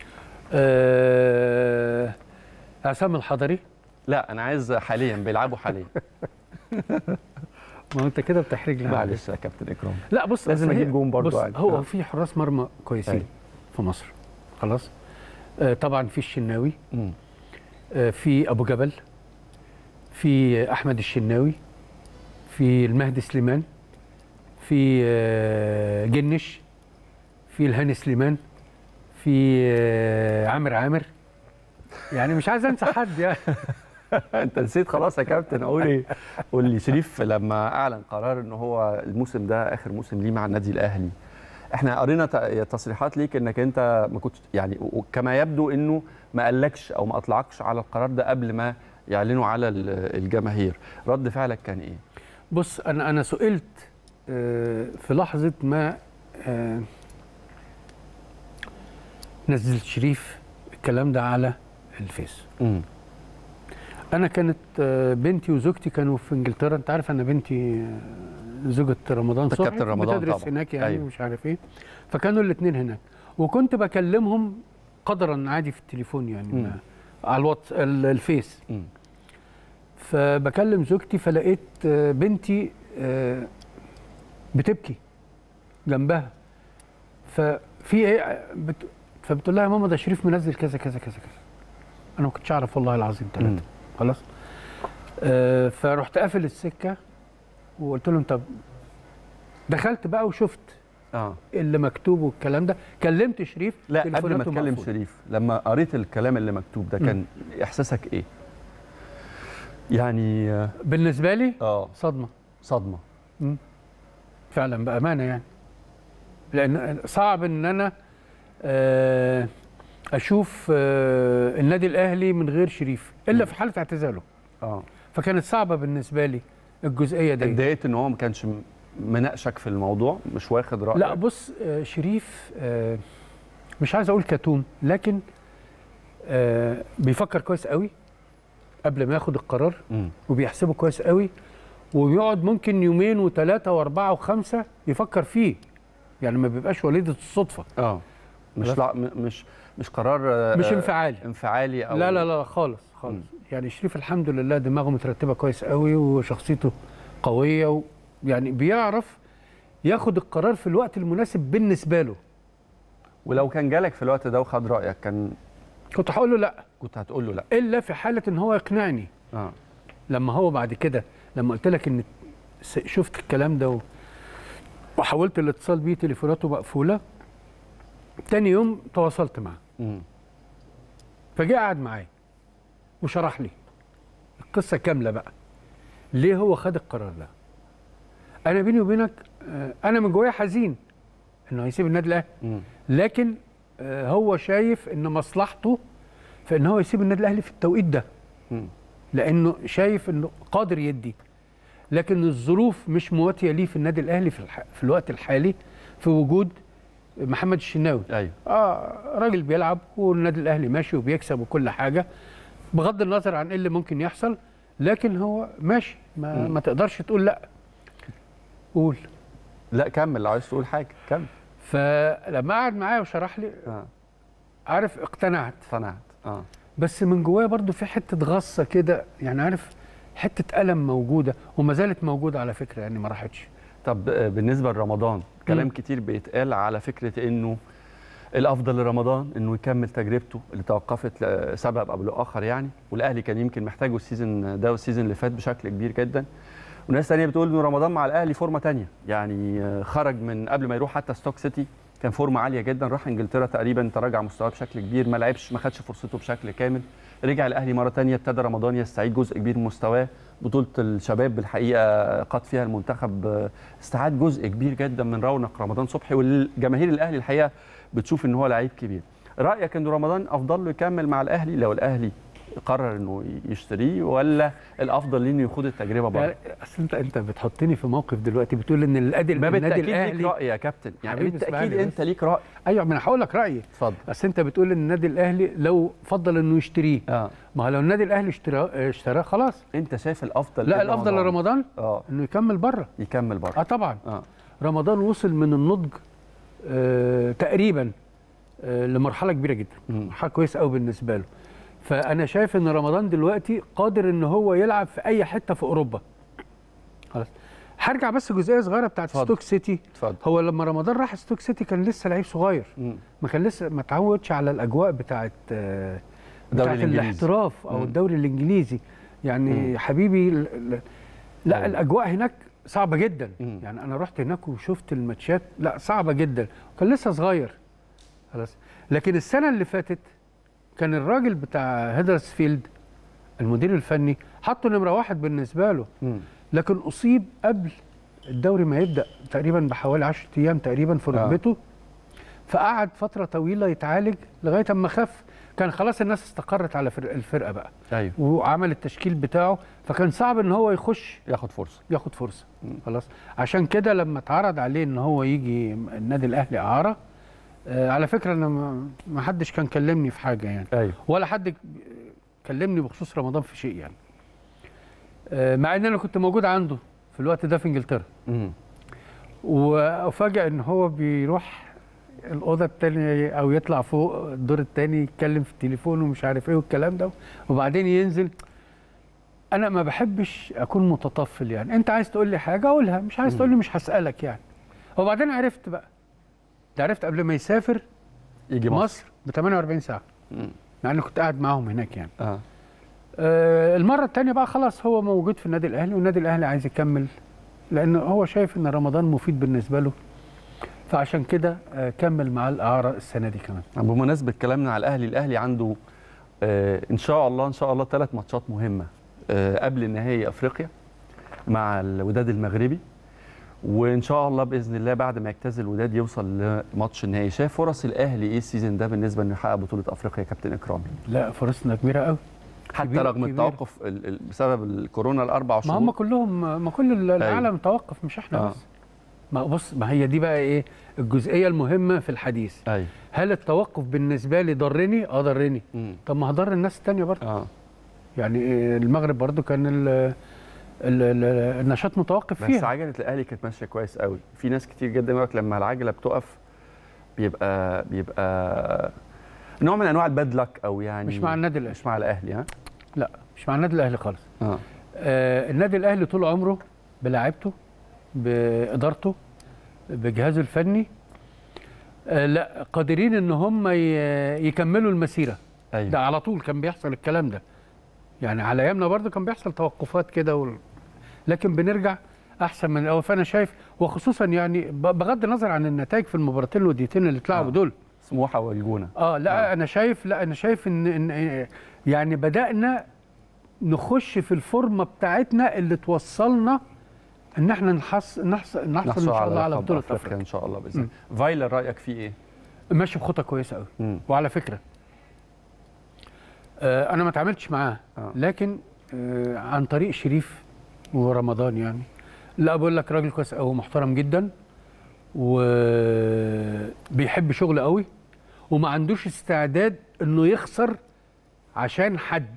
آه عصام الحضري لا انا عايز حاليا بيلعبوا حاليا ما هو انت كده بتحرجني معلش يا كابتن اكرام لا بص لازم أصل هي- أجيب جون برضو بص يعني. هو آه. في حراس مرمى كويسين أيوة. في مصر خلاص آه طبعا في الشناوي مم. آه في ابو جبل في احمد الشناوي في المهدي سليمان في آه جنش في الهاني سليمان في آه عامر عامر يعني مش عايز انسى حد يعني انت نسيت خلاص يا كابتن اقول ايه قول لي شريف لما اعلن قرار ان هو الموسم ده اخر موسم ليه مع النادي الاهلي احنا قرينا ت- تصريحات ليك انك انت ما كنتش يعني وكما يبدو انه ما قالكش او ما اطلعكش على القرار ده قبل ما يعلنوا على ال- الجماهير رد فعلك كان ايه بص انا انا سئلت آه، في لحظه ما آه، نزل شريف الكلام ده على الفيس امم انا كانت آه، بنتي وزوجتي كانوا في انجلترا انت عارف ان بنتي آه، زوجة رمضان ده صبحي كابتن رمضان بتدرس طبعا. هناك يعني أيوة. أيوه. مش عارف ايه فكانوا الاثنين هناك وكنت بكلمهم قدرا عادي في التليفون يعني مم. ما على الواتس ال- الفيس مم. فبكلم زوجتي فلقيت آه، بنتي آه، بتبكي جنبها ففي ايه بت... فبتقول لها يا ماما ده شريف منزل كذا كذا كذا كذا انا ما كنتش اعرف والله العظيم مم. ثلاثه خلاص آه فرحت قافل السكه وقلت لهم طب دخلت بقى وشفت اه اللي مكتوب والكلام ده كلمت شريف لا قبل ما تليفوناته اتكلم مقفولة. شريف لما قريت الكلام اللي مكتوب ده كان احساسك ايه يعني آه، بالنسبه لي اه صدمه صدمه فعلا بامانه يعني لان صعب ان انا آه، اشوف آه، النادي الاهلي من غير شريف الا في حاله اعتزاله اه فكانت صعبه بالنسبه لي الجزئيه دي اتضايقت ان هو ما كانش م- مناقشك في الموضوع مش واخد رايك لا بص آه، شريف آه، مش عايز اقول كتوم لكن آه، بيفكر كويس قوي قبل ما ياخد القرار مم. وبيحسبه كويس قوي وبيقعد ممكن يومين وثلاثه واربعه وخمسه يفكر فيه يعني ما بيبقاش وليده الصدفه اه مش خلاص. لا م- مش مش قرار آه، مش آه، انفعالي انفعالي او لا لا لا خالص خالص يعني شريف الحمد لله دماغه مترتبه كويس قوي وشخصيته قويه و يعني بيعرف ياخد القرار في الوقت المناسب بالنسبه له ولو كان جالك في الوقت ده وخد رايك كان كنت هقول له لا كنت هتقول له لا الا في حاله ان هو يقنعني اه لما هو بعد كده لما قلت لك ان س- شفت الكلام ده و- وحاولت الاتصال بيه تليفوناته مقفوله تاني يوم تواصلت معاه مم. فجاء قعد معايا وشرح لي القصه كامله بقى ليه هو خد القرار ده انا بيني وبينك آه، انا من جوايا حزين انه هيسيب النادي الاهلي مم. لكن آه، هو شايف ان مصلحته في ان هو يسيب النادي الاهلي في التوقيت ده مم. لانه شايف انه قادر يدي لكن الظروف مش مواتيه ليه في النادي الاهلي في, الح... في الوقت الحالي في وجود محمد الشناوي ايوه اه راجل بيلعب والنادي الاهلي ماشي وبيكسب وكل حاجه بغض النظر عن ايه اللي ممكن يحصل لكن هو ماشي ما, مم. ما تقدرش تقول لا قول لا كمل لو عايز تقول حاجه كمل فلما قعد معايا وشرح لي اه عارف اقتنعت اقتنعت اه بس من جوايا برضو في حته غصه كده يعني عارف حته الم موجوده وما زالت موجوده على فكره يعني ما راحتش طب آه، بالنسبه لرمضان كلام مم. كتير بيتقال على فكره انه الافضل لرمضان انه يكمل تجربته اللي توقفت لسبب او لاخر يعني والاهلي كان يمكن محتاجه السيزون ده والسيزون اللي فات بشكل كبير جدا وناس تانية بتقول انه رمضان مع الاهلي فورمه تانية يعني آه، خرج من قبل ما يروح حتى ستوك سيتي كان فورمه عاليه جدا راح انجلترا تقريبا تراجع مستواه بشكل كبير ما لعبش ما خدش فرصته بشكل كامل رجع الاهلي مره تانية ابتدى رمضان يستعيد جزء كبير من مستواه بطوله الشباب بالحقيقه قاد فيها المنتخب آه، استعاد جزء كبير جدا من رونق رمضان صبحي والجماهير الاهلي الحقيقه بتشوف ان هو لعيب كبير رايك ان رمضان افضل له يكمل مع الاهلي لو الاهلي قرر انه يشتريه ولا الافضل ليه انه ياخد التجربه بره يعني اصل انت انت بتحطني في موقف دلوقتي بتقول ان الادي ما النادي بالتاكيد ليك الاهلي راي يا كابتن يعني حبيبي بالتاكيد اسمعني انت بس. ليك راي ايوه ما انا هقول لك رايي اتفضل اصل انت بتقول ان النادي الاهلي لو فضل انه يشتريه اه ما هو لو النادي الاهلي اشتراه اشتراه خلاص انت شايف الافضل لا إيه الافضل لرمضان اه انه يكمل بره يكمل بره اه طبعا اه رمضان وصل من النضج آه تقريبا آه لمرحله كبيره جدا مم. مرحله كويسه قوي بالنسبه له فانا شايف ان رمضان دلوقتي قادر ان هو يلعب في اي حته في اوروبا خلاص هرجع بس جزئيه صغيره بتاعت اتفضل. ستوك سيتي اتفضل هو لما رمضان راح ستوك سيتي كان لسه لعيب صغير مم. ما كان لسه ما اتعودش على الاجواء بتاعت آه، الدوري بتاعت الإنجليزي. الاحتراف او مم. الدوري الانجليزي يعني مم. حبيبي ال- ال- لا أيوة. الاجواء هناك صعبه جدا مم. يعني انا رحت هناك وشفت الماتشات لا صعبه جدا وكان لسه صغير خلاص لكن السنه اللي فاتت كان الراجل بتاع هيدرسفيلد المدير الفني حطه نمره واحد بالنسبه له مم. لكن اصيب قبل الدوري ما يبدا تقريبا بحوالي 10 ايام تقريبا في آه. ركبته فقعد فتره طويله يتعالج لغايه اما خف كان خلاص الناس استقرت على فرق الفرقه بقى ايوه وعمل التشكيل بتاعه فكان صعب ان هو يخش ياخد فرصه ياخد فرصه خلاص عشان كده لما اتعرض عليه ان هو يجي النادي الاهلي اعاره آه على فكره انا ما- ما حدش كان كلمني في حاجه يعني ايوه ولا حد كلمني بخصوص رمضان في شيء يعني آه مع ان انا كنت موجود عنده في الوقت ده في انجلترا مم. وافاجئ ان هو بيروح الاوضه الثانيه او يطلع فوق الدور الثاني يتكلم في التليفون ومش عارف ايه والكلام ده وبعدين ينزل انا ما بحبش اكون متطفل يعني انت عايز تقول لي حاجه اقولها مش عايز تقول لي مش هسالك يعني وبعدين عرفت بقى ده عرفت قبل ما يسافر يجي مصر, مصر ب 48 ساعه مم. مع اني كنت قاعد معاهم هناك يعني اه آه المره الثانيه بقى خلاص هو موجود في النادي الاهلي والنادي الاهلي عايز يكمل لان هو شايف ان رمضان مفيد بالنسبه له فعشان كده آه كمل معاه الاعاره السنه دي كمان بمناسبه كلامنا على الاهلي الاهلي عنده آه ان شاء الله ان شاء الله ثلاث ماتشات مهمه آه قبل نهائي افريقيا مع الوداد المغربي وان شاء الله باذن الله بعد ما يجتاز الوداد يوصل لماتش النهائي شايف فرص الاهلي ايه السيزون ده بالنسبه انه يحقق بطوله افريقيا يا كابتن اكرامي لا فرصنا كبيره قوي حتى كبيرة- رغم كبيرة. التوقف ال- ال- بسبب الكورونا الاربع ما شهور هم كلهم ما كل العالم توقف مش احنا آه. بس ما بص ما هي دي بقى ايه الجزئيه المهمه في الحديث ايوه هل التوقف بالنسبه لي ضرني اه ضرني مم. طب ما هضر الناس التانية برضه اه يعني إيه، المغرب برضه كان ال ال ال النشاط متوقف بس فيها عجله الاهلي كانت ماشيه كويس قوي في ناس كتير جدا يقول لك لما العجله بتقف بيبقى بيبقى نوع من انواع الباد لك او يعني مش مع النادي الاهلي مش مع الاهلي ها لا مش مع النادي الاهلي خالص اه آه النادي الاهلي طول عمره بلاعيبته بادارته بجهازه الفني آه لا قادرين ان هم ي- يكملوا المسيره ايوه ده على طول كان بيحصل الكلام ده يعني على ايامنا برضه كان بيحصل توقفات كده وال... لكن بنرجع احسن من الاول فانا شايف وخصوصا يعني ب- بغض النظر عن النتائج في المباراتين الوديتين اللي اتلعبوا آه. دول سموحه والجونه اه لا آه. انا شايف لا انا شايف ان, إن يعني بدانا نخش في الفورمه بتاعتنا اللي توصلنا ان احنا نحص نحصل نحصل ان شاء الله على لقب بطوله افريقيا افريقيا ان شاء الله باذن الله فايلر رايك فيه ايه؟ ماشي بخطه كويسه قوي مم. وعلى فكره آه انا ما اتعاملتش معاه آه. لكن آه عن طريق شريف ورمضان يعني لا بقول لك راجل كويس قوي محترم جدا وبيحب شغله قوي وما عندوش استعداد انه يخسر عشان حد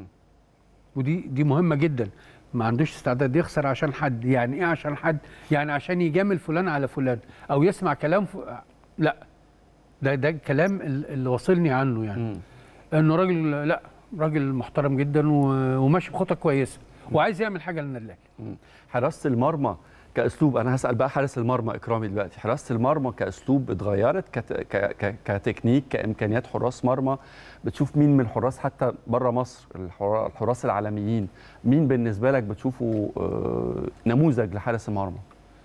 ودي دي مهمه جدا ما عندوش استعداد يخسر عشان حد يعني ايه عشان حد يعني عشان يجامل فلان على فلان او يسمع كلام ف... لا ده ده الكلام ال- اللي واصلني عنه يعني انه راجل لا راجل محترم جدا و- وماشي بخطه كويسه وعايز يعمل حاجه للنادي الاهلي حراسه المرمى كاسلوب انا هسال بقى حارس المرمى اكرامي دلوقتي حراسه المرمى كاسلوب اتغيرت كت... ك... ك... كتكنيك كامكانيات حراس مرمى بتشوف مين من الحراس حتى بره مصر الحرا- الحراس العالميين مين بالنسبه لك بتشوفه آه، نموذج لحارس المرمى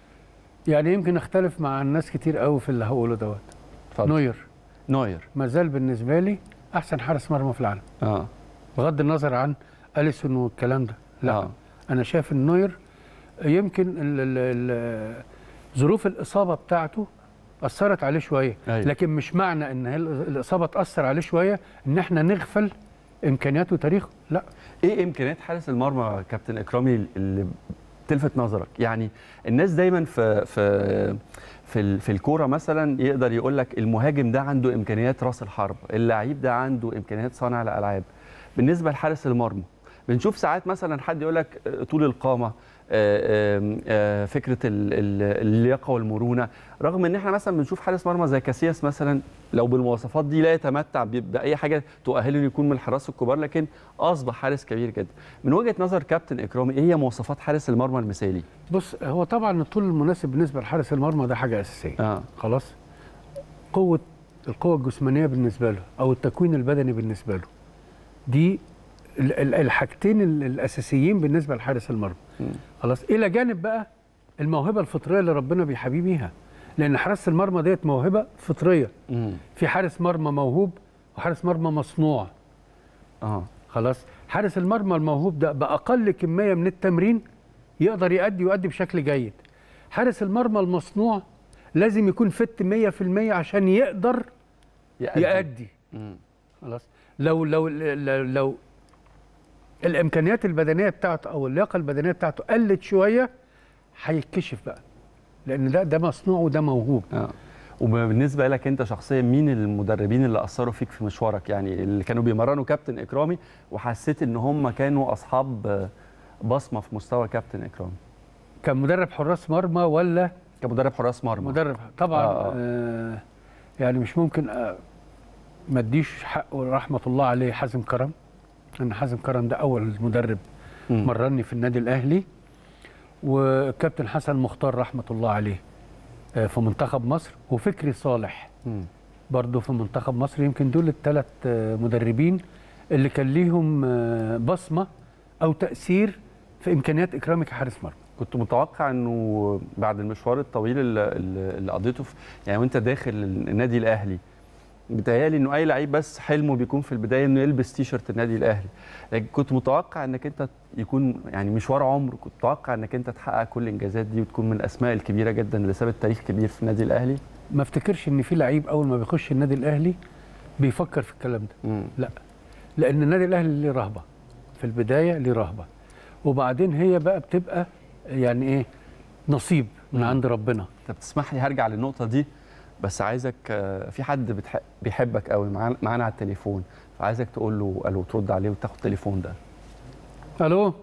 يعني يمكن اختلف مع الناس كتير قوي في اللي هقوله دوت نوير نوير ما زال بالنسبه لي احسن حارس مرمى في العالم اه بغض النظر عن اليسون والكلام ده لا آه. انا شايف ان نوير يمكن ال ال ال ظروف الاصابه بتاعته اثرت عليه شويه أيوة. لكن مش معنى ان هي الاصابه تاثر عليه شويه ان احنا نغفل امكانياته وتاريخه لا ايه امكانيات حارس المرمى يا كابتن اكرامي اللي تلفت نظرك يعني الناس دايما في في في ال- في الكوره مثلا يقدر يقول لك المهاجم ده عنده امكانيات راس الحرب اللعيب ده عنده امكانيات صانع الالعاب بالنسبه لحارس المرمى بنشوف ساعات مثلا حد يقول لك آه، طول القامه آه، آم، آه، فكره ال- ال- اللياقه والمرونه رغم ان احنا مثلا بنشوف حارس مرمى زي كاسياس مثلا لو بالمواصفات دي لا يتمتع ب- باي حاجه تؤهله انه يكون من الحراس الكبار لكن اصبح حارس كبير جدا من وجهه نظر كابتن اكرامي ايه هي مواصفات حارس المرمى المثالي بص هو طبعا الطول المناسب بالنسبه لحارس المرمى ده حاجه اساسيه آه. خلاص قوه القوه الجسمانيه بالنسبه له او التكوين البدني بالنسبه له دي ال- ال- الحاجتين ال- الاساسيين بالنسبه لحارس المرمى خلاص الى جانب بقى الموهبه الفطريه اللي ربنا بيحبيه بيها لان حراسه المرمى ديت موهبه فطريه في حارس مرمى موهوب وحارس مرمى مصنوع اه خلاص حارس المرمى الموهوب ده باقل كميه من التمرين يقدر يؤدي ويؤدي بشكل جيد حارس المرمى المصنوع لازم يكون فت 100% عشان يقدر يأدي. يأدي خلاص لو لو لو, لو الامكانيات البدنيه بتاعته او اللياقه البدنيه بتاعته قلت شويه هيتكشف بقى لان ده ده مصنوع وده موهوب اه وبالنسبه لك انت شخصيا مين المدربين اللي اثروا فيك في مشوارك يعني اللي كانوا بيمرنوا كابتن اكرامي وحسيت ان هم كانوا اصحاب آه، بصمه في مستوى كابتن اكرامي كمدرب حراس مرمى ولا كمدرب حراس مرمى مدرب طبعا آه، آه آه. آه يعني مش ممكن آه ما اديش حقه رحمه الله عليه حازم كرم ان حازم كرم ده اول مدرب مم. مرني في النادي الاهلي والكابتن حسن مختار رحمه الله عليه آه في منتخب مصر وفكري صالح مم. برضه في منتخب مصر يمكن دول الثلاث مدربين اللي كان ليهم آه، بصمه او تاثير في امكانيات اكرامي كحارس مرمى كنت متوقع انه بعد المشوار الطويل اللي, اللي قضيته في يعني وانت داخل النادي الاهلي بتهيألي انه اي لعيب بس حلمه بيكون في البدايه انه يلبس تيشرت النادي الاهلي لكن كنت متوقع انك انت يكون يعني مشوار عمر كنت متوقع انك انت تحقق كل الانجازات دي وتكون من الاسماء الكبيره جدا اللي سابت تاريخ كبير في النادي الاهلي ما افتكرش ان في لعيب اول ما بيخش النادي الاهلي بيفكر في الكلام ده مم. لا لان النادي الاهلي ليه رهبه في البدايه ليه رهبه وبعدين هي بقى بتبقى يعني ايه نصيب من عند ربنا طب تسمح لي هرجع للنقطه دي بس عايزك آه، في حد بتح... بيحبك قوي معانا معانا على التليفون فعايزك تقول له الو ترد عليه وتاخد التليفون ده الو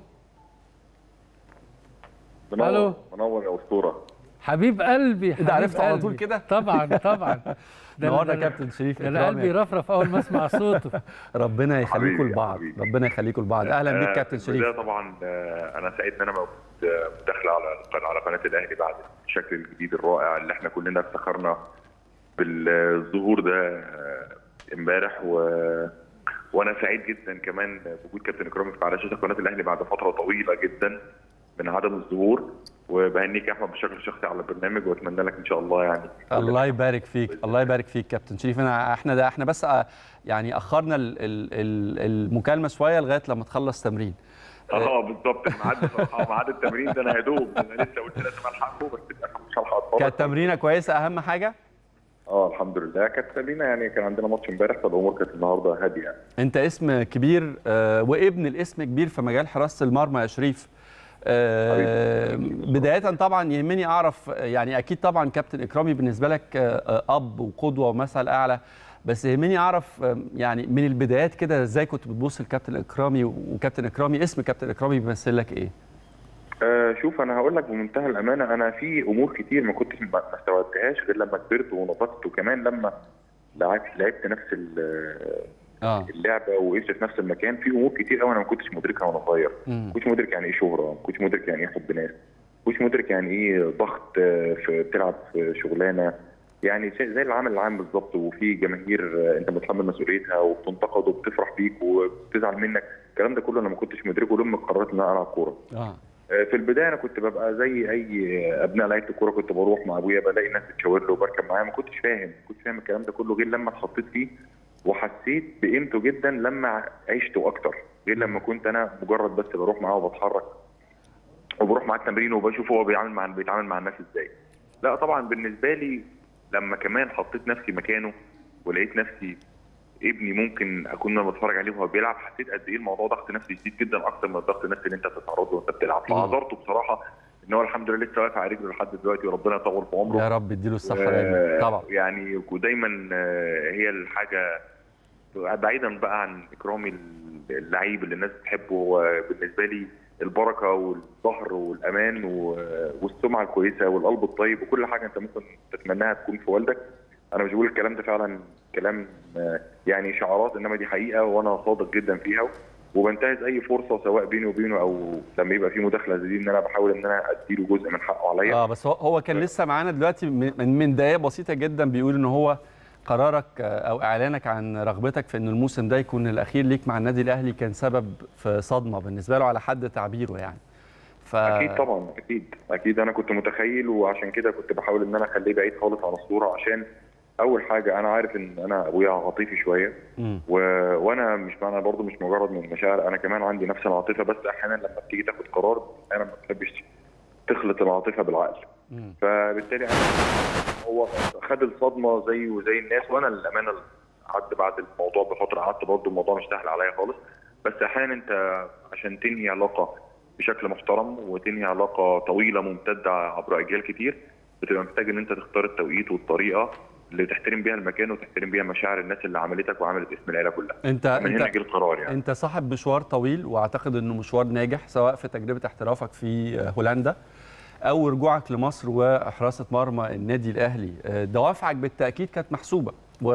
منور ألو. منور يا اسطوره حبيب قلبي ده عرفت حبيب على قلبي. طول كده؟ طبعا طبعا ده أنا- نورنا ده أنا- كابتن شريف ده انا إكرامي. قلبي رفرف اول ما اسمع صوته ربنا يخليكم حبيبي، لبعض ربنا يخليكم لبعض اهلا بيك آه، كابتن في شريف البداية طبعا آه، انا سعيد ان انا موجود آه، مداخله على القناه على قناه الاهلي بعد الشكل الجديد الرائع اللي احنا كلنا افتخرنا بالظهور ده آه، امبارح و وانا سعيد جدا كمان بوجود كابتن اكرامي على شاشه قناه الاهلي بعد فتره طويله جدا من عدم الظهور وبهنيك يا احمد بشكل شخصي على البرنامج واتمنى لك ان شاء الله يعني الله يبارك فيك الله يبارك فيك كابتن شريف انا احنا ده احنا بس آه، يعني اخرنا ال- ال- ال- المكالمه شويه لغايه لما تخلص تمرين اه بالظبط ميعاد اه ميعاد التمرين ده انا يا دوب انا لسه قلت لازم الحقه بس للاسف مش هلحق اتفرج كانت تمرينه كويسه اهم حاجه اه الحمد لله كانت تمرينه يعني كان عندنا ماتش امبارح فالامور كانت النهارده هاديه يعني انت اسم كبير آه، وابن الاسم كبير في مجال حراسه المرمى يا شريف آه، بدايه طبعا يهمني اعرف يعني اكيد طبعا كابتن اكرامي بالنسبه لك آه، اب وقدوه ومثل اعلى بس يهمني اعرف آه، يعني من البدايات كده ازاي كنت بتبص لكابتن اكرامي وكابتن اكرامي اسم كابتن اكرامي بيمثل لك ايه؟ آه شوف انا هقول لك بمنتهى الامانه انا في امور كتير ما كنتش ما ما استوعبتهاش غير لما كبرت ونضجت وكمان لما لعبت لعبت نفس ال- اه اللعبه وعشت في نفس المكان في امور كتير قوي انا ما كنتش مدركها وانا صغير ما كنتش مدرك يعني ايه شهره ما كنتش مدرك يعني ايه حب ناس ما كنتش مدرك يعني ايه ضغط آه، في بتلعب في شغلانه يعني شيء زي العمل العام بالظبط وفي جماهير آه، انت متحمل مسؤوليتها وبتنتقد وبتفرح بيك وبتزعل منك الكلام ده كله انا ما كنتش مدركه لما قررت ان انا العب كوره اه في البدايه انا كنت ببقى زي اي ابناء لعيبه الكوره كنت بروح مع ابويا بلاقي ناس بتشاور له وبركب معاه ما كنتش فاهم ما كنتش فاهم الكلام ده كله غير لما اتحطيت فيه وحسيت بقيمته جدا لما عشته اكتر غير لما كنت انا مجرد بس بروح معاه وبتحرك وبروح معاه التمرين وبشوف هو بيعمل مع بيتعامل مع الناس ازاي لا طبعا بالنسبه لي لما كمان حطيت نفسي مكانه ولقيت نفسي ابني ممكن اكون انا بتفرج عليه وهو بيلعب حسيت قد ايه الموضوع ضغط نفسي شديد جدا اكتر من الضغط النفسي اللي انت بتتعرض له وانت بتلعب فعذرته بصراحه ان هو الحمد لله لسه واقف على رجله لحد دلوقتي وربنا يطول في عمره يا رب يديله الصحه آه، دايما طبعا يعني ودايما آه، هي الحاجه بعيدا بقى عن اكرامي اللعيب اللي الناس بتحبه هو بالنسبه لي البركه والظهر والامان و- والسمعه الكويسه والقلب الطيب وكل حاجه انت ممكن تتمناها تكون في والدك انا مش بقول الكلام ده فعلا كلام آه، يعني شعارات انما دي حقيقه وانا صادق جدا فيها وبنتهز اي فرصه سواء بيني وبينه او لما يبقى في مداخله زي دي ان انا بحاول ان انا اديله جزء من حقه عليا اه بس هو- هو كان لسه معانا دلوقتي من من دقائق بسيطه جدا بيقول ان هو قرارك آه، او اعلانك عن رغبتك في ان الموسم ده يكون الاخير ليك مع النادي الاهلي كان سبب في صدمه بالنسبه له على حد تعبيره يعني ف... اكيد طبعا اكيد اكيد انا كنت متخيل وعشان كده كنت بحاول ان انا اخليه بعيد خالص عن الصوره عشان اول حاجه انا عارف ان انا ابويا عاطفي شويه مم. و... وانا مش معنى برضو مش مجرد من المشاعر انا كمان عندي نفس العاطفه بس احيانا لما بتيجي تاخد قرار انا ما بتحبش تخلط العاطفه بالعقل مم. فبالتالي انا هو خد الصدمه زيه وزي الناس وانا للامانه قعدت بعد الموضوع بفتره قعدت برضه الموضوع مش سهل عليا خالص بس احيانا انت عشان تنهي علاقه بشكل محترم وتنهي علاقه طويله ممتده عبر اجيال كتير بتبقى محتاج ان انت تختار التوقيت والطريقه اللي تحترم بيها المكان وتحترم بيها مشاعر الناس اللي عملتك وعملت اسم العيله كلها انت من هنا انت جه القرار يعني انت صاحب مشوار طويل واعتقد انه مشوار ناجح سواء في تجربه احترافك في هولندا او رجوعك لمصر وحراسه مرمى النادي الاهلي آه، دوافعك بالتاكيد كانت محسوبه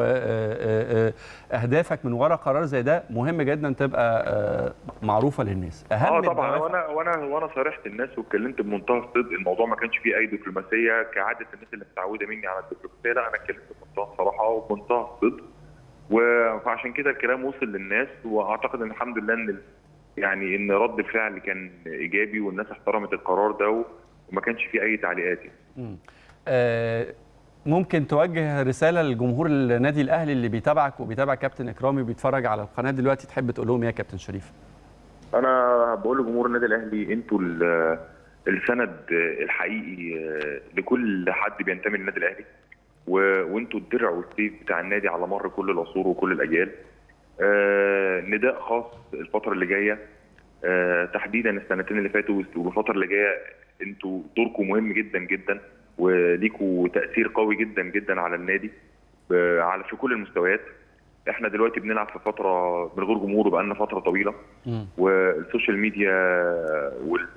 واهدافك من وراء قرار زي ده مهم جدا تبقى آه، معروفه للناس اهم اه طبعا الدوافع- وانا وانا وانا صارحت الناس واتكلمت بمنتهى الصدق الموضوع ما كانش فيه اي دبلوماسيه كعاده الناس اللي متعوده مني على الدبلوماسيه لا انا اتكلمت بمنتهى الصراحه وبمنتهى الصدق و- فعشان كده الكلام وصل للناس واعتقد ان الحمد لله ان ال- يعني ان رد الفعل كان ايجابي والناس احترمت القرار ده و- وما كانش فيه اي تعليقات يعني. مم. آه، ممكن توجه رساله لجمهور النادي الاهلي اللي بيتابعك وبيتابع كابتن اكرامي وبيتفرج على القناه دلوقتي تحب تقول لهم ايه يا كابتن شريف انا بقول لجمهور النادي الاهلي انتوا ال- السند الحقيقي لكل حد بينتمي للنادي الاهلي و- وانتوا الدرع والسيف بتاع النادي على مر كل العصور وكل الاجيال آه، نداء خاص الفتره اللي جايه آه، تحديدا السنتين اللي فاتوا والفتره اللي جايه انتوا دوركم مهم جدا جدا وليكوا تاثير قوي جدا جدا على النادي ب- على في كل المستويات احنا دلوقتي بنلعب في فتره من غير جمهور بقالنا فتره طويله والسوشيال ميديا وال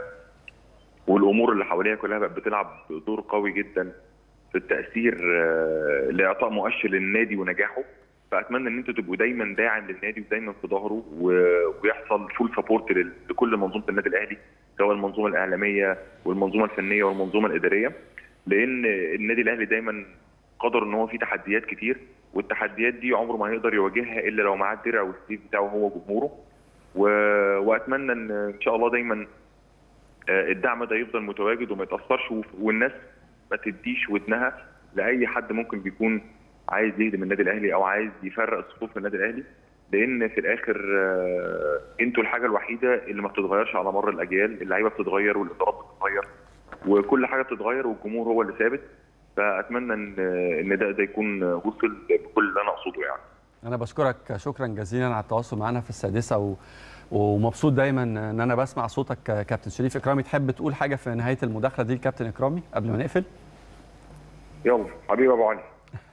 والامور اللي حواليها كلها بقت بتلعب دور قوي جدا في التاثير آه، لاعطاء مؤشر للنادي ونجاحه فاتمنى ان انتوا تبقوا دايما داعم للنادي ودايما في ظهره و- ويحصل فول سبورت لكل منظومه النادي الاهلي سواء المنظومه الاعلاميه والمنظومه الفنيه والمنظومه الاداريه لان النادي الاهلي دايما قدر ان هو فيه تحديات كتير والتحديات دي عمره ما هيقدر يواجهها الا لو معاه الدرع والسيف بتاعه هو جمهوره و... واتمنى ان ان شاء الله دايما آه، الدعم ده يفضل متواجد وما يتاثرش وف- والناس ما تديش ودنها لاي حد ممكن بيكون عايز يهدم النادي الاهلي او عايز يفرق الصفوف في النادي الاهلي لان في الاخر آه، انتوا الحاجه الوحيده اللي ما بتتغيرش على مر الاجيال اللعيبه بتتغير والادارات بتتغير وكل حاجه بتتغير والجمهور هو اللي ثابت فاتمنى ان ان ده ده يكون وصل بكل اللي انا اقصده يعني انا بشكرك شكرا جزيلا على التواصل معنا في السادسه و... ومبسوط دايما ان انا بسمع صوتك كابتن شريف اكرامي تحب تقول حاجه في نهايه المداخله دي لكابتن اكرامي قبل ما نقفل يلا حبيبي ابو علي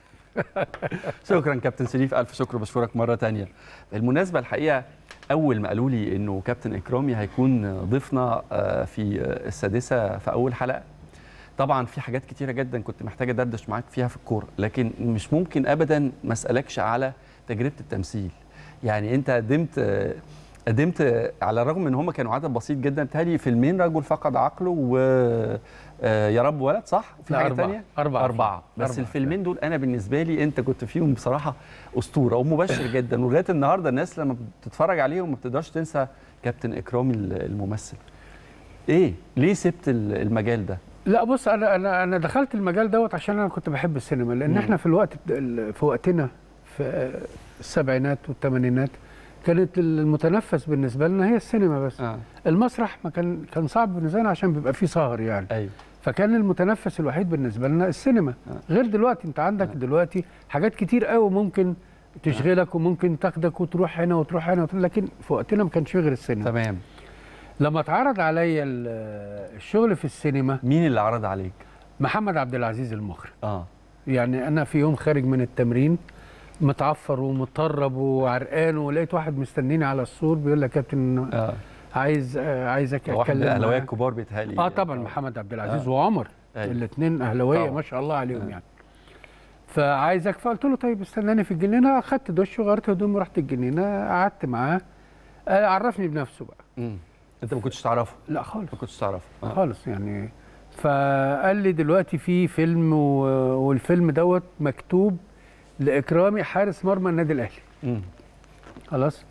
شكرا كابتن شريف الف شكر بشكرك مره تانية بالمناسبه الحقيقه اول ما قالوا لي انه كابتن اكرامي هيكون ضيفنا آه، في السادسه في اول حلقه طبعا في حاجات كتيره جدا كنت محتاج ادردش معاك فيها في الكوره لكن مش ممكن ابدا ما اسالكش على تجربه التمثيل يعني انت قدمت آه، قدمت آه، على الرغم ان هم كانوا عدد بسيط جدا تالي فيلمين رجل فقد عقله و آه، يا رب ولد صح في لا، حاجه أربعة. ثانيه أربعة. اربعه بس أربعة. الفيلمين دول انا بالنسبه لي انت كنت فيهم بصراحه اسطوره ومبشر جدا ولغايه النهارده الناس لما بتتفرج عليهم ما بتقدرش تنسى كابتن اكرامي الممثل ايه ليه سبت ال- المجال ده لا بص انا انا انا دخلت المجال دوت عشان انا كنت بحب السينما لان مم. احنا في الوقت ال- في وقتنا في السبعينات والثمانينات كانت المتنفس بالنسبه لنا هي السينما بس آه. المسرح ما كان كان صعب بالنسبه لنا عشان بيبقى فيه سهر يعني ايوه فكان المتنفس الوحيد بالنسبه لنا السينما غير دلوقتي انت عندك دلوقتي حاجات كتير قوي ممكن تشغلك وممكن تاخدك وتروح هنا وتروح هنا وتروح لكن في وقتنا ما كانش فيه غير السينما تمام لما اتعرض عليا ال- الشغل في السينما مين اللي عرض عليك محمد عبد العزيز المخرج اه يعني انا في يوم خارج من التمرين متعفر ومطرب وعرقان ولقيت واحد مستنيني على السور بيقول لي يا كابتن آه. عايز آه، عايزك واحد من اتكلم الاهلاويه معاك. الكبار بيتهيألي اه طبعا محمد عبد العزيز آه. وعمر أيوة. الاثنين اهلاويه طبعا. ما شاء الله عليهم يعني فعايزك فقلت له طيب استناني في الجنينه اخدت دش وغيرت هدومي ورحت الجنينه قعدت معاه آه، عرفني بنفسه بقى مم. انت ما كنتش تعرفه لا خالص ما كنتش تعرفه آه. خالص يعني فقال لي دلوقتي في فيلم و... والفيلم دوت مكتوب لاكرامي حارس مرمى النادي الاهلي مم. خلاص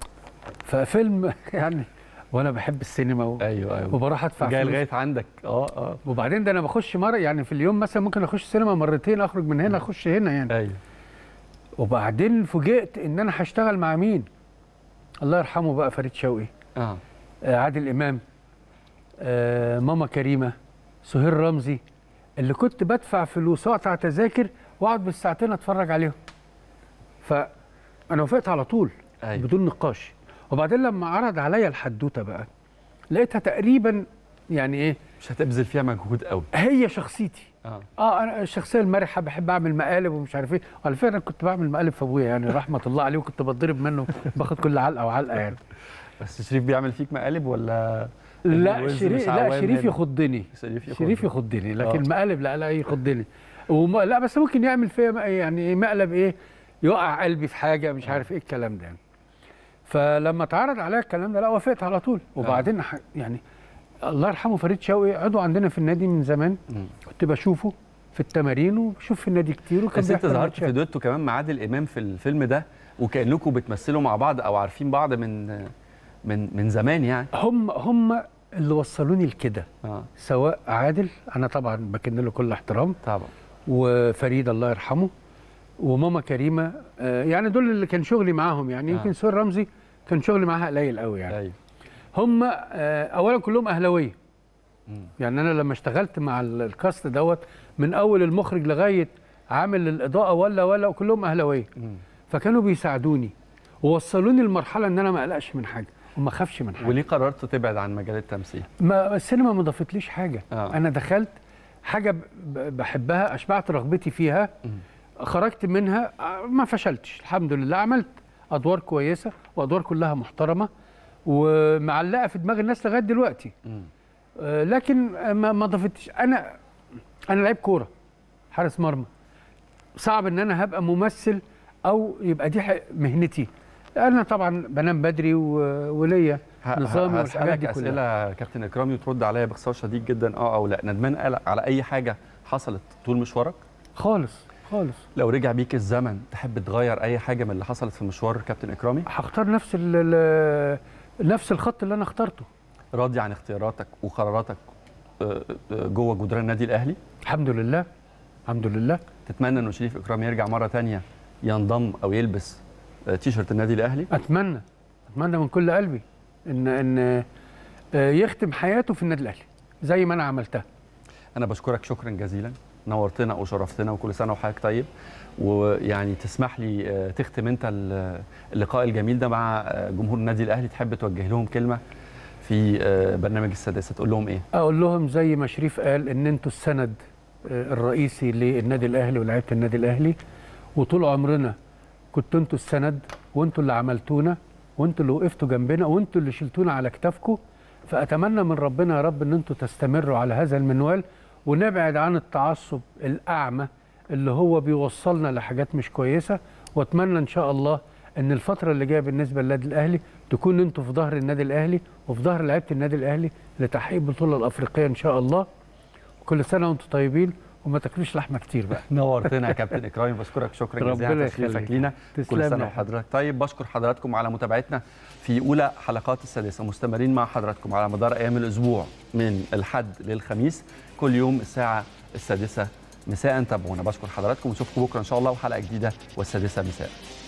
ففيلم يعني وانا بحب السينما و... ايوه ايوه وبروح ادفع جاي فلوس. لغايه عندك اه اه وبعدين ده انا بخش مره يعني في اليوم مثلا ممكن اخش سينما مرتين اخرج من هنا اخش هنا يعني ايوه وبعدين فوجئت ان انا هشتغل مع مين الله يرحمه بقى فريد شوقي اه آه عادل امام آه ماما كريمه سهير رمزي اللي كنت بدفع فلوس واقطع تذاكر واقعد بالساعتين اتفرج عليهم فانا وافقت على طول أيوة. بدون نقاش وبعدين لما عرض عليا الحدوته بقى لقيتها تقريبا يعني ايه مش هتبذل فيها مجهود قوي هي شخصيتي اه اه انا الشخصيه المرحه بحب اعمل مقالب ومش عارف ايه وعلى فكره انا كنت بعمل مقالب في ابويا يعني رحمه الله عليه وكنت بتضرب منه باخد كل علقه وعلقه يعني بس شريف بيعمل فيك مقالب ولا لا الوز شريف مش لا عوام شريف هنا؟ يخضني شريف شريف يخضني. يخضني لكن آه. مقالب لا لا يخضني وما لا بس ممكن يعمل فيا م- يعني إيه مقلب ايه يوقع قلبي في حاجه مش عارف ايه الكلام ده يعني. فلما اتعرض عليا الكلام ده لا وافقت على طول وبعدين ح- يعني الله يرحمه فريد شوقي عضو عندنا في النادي من زمان كنت بشوفه في التمارين وبشوف في النادي كتير وكان بس انت بيحضر ظهرت في ماتشات. دويتو كمان مع عادل امام في الفيلم ده وكانكم بتمثلوا مع بعض او عارفين بعض من من من زمان يعني هم هم اللي وصلوني لكده اه سواء عادل انا طبعا بكن له كل احترام طبعا وفريد الله يرحمه وماما كريمه آه، يعني دول اللي كان شغلي معاهم يعني آه. يمكن سهير رمزي كان شغلي معاها قليل قوي يعني ايوه هم آه، اولا كلهم اهلاويه يعني انا لما اشتغلت مع ال- الكاست دوت من اول المخرج لغايه عامل الاضاءه ولا ولا كلهم اهلاويه فكانوا بيساعدوني ووصلوني لمرحله ان انا ما اقلقش من حاجه وما اخافش من حاجه وليه قررت تبعد عن مجال التمثيل ما السينما ما ضافتليش حاجه آه. انا دخلت حاجه ب- ب- بحبها اشبعت رغبتي فيها خرجت منها آه، ما فشلتش الحمد لله عملت ادوار كويسه وادوار كلها محترمه ومعلقه في دماغ الناس لغايه دلوقتي آه، لكن آه، ما ما ضافتش انا انا لعيب كوره حارس مرمى صعب ان انا هبقى ممثل او يبقى دي ح- مهنتي انا طبعا بنام بدري و- وليا ه- نظامي ه- والحاجات هسألك دي كلها اسئله كابتن اكرامي وترد عليا باختصار شديد جدا اه او لا ندمان قلق على اي حاجه حصلت طول مشوارك خالص خالص لو رجع بيك الزمن تحب تغير اي حاجه من اللي حصلت في مشوار كابتن اكرامي هختار نفس ال ال- نفس الخط اللي انا اخترته راضي عن اختياراتك وقراراتك آه، آه، جوه جدران النادي الاهلي الحمد لله الحمد لله تتمنى انه شريف اكرامي يرجع مره تانية ينضم او يلبس آه، تيشرت النادي الاهلي اتمنى اتمنى من كل قلبي ان ان آه، يختم حياته في النادي الاهلي زي ما انا عملتها انا بشكرك شكرا جزيلا نورتنا وشرفتنا وكل سنه وحضرتك طيب ويعني تسمح لي آه، تختم انت ال- اللقاء الجميل ده مع آه، جمهور النادي الاهلي تحب توجه لهم كلمه في آه، برنامج السادسه تقول لهم ايه اقول لهم زي ما شريف قال ان انتوا السند آه، الرئيسي للنادي الاهلي ولاعيبه النادي الاهلي وطول عمرنا كنتوا انتوا السند وانتوا اللي عملتونا وانتوا اللي وقفتوا جنبنا وانتوا اللي شلتونا على كتافكم فاتمنى من ربنا يا رب ان انتوا تستمروا على هذا المنوال ونبعد عن التعصب الاعمى اللي هو بيوصلنا لحاجات مش كويسه واتمنى ان شاء الله ان الفتره اللي جايه بالنسبه للنادي الاهلي تكون انتوا في ظهر النادي الاهلي وفي ظهر لعيبه النادي الاهلي لتحقيق البطوله الافريقيه ان شاء الله كل سنه وانتم طيبين وما تاكلوش لحمه كتير بقى نورتنا يا كابتن اكرامي بشكرك شكرا ربنا جزيلا على تشريفك يخليك. لينا تسلم كل يا سنه حبيبي. وحضرتك طيب بشكر حضراتكم على متابعتنا في اولى حلقات السادسه مستمرين مع حضراتكم على مدار ايام الاسبوع من الحد للخميس كل يوم الساعه السادسه مساء تابعونا بشكر حضراتكم ونشوفكم بكره ان شاء الله وحلقه جديده والسادسه مساء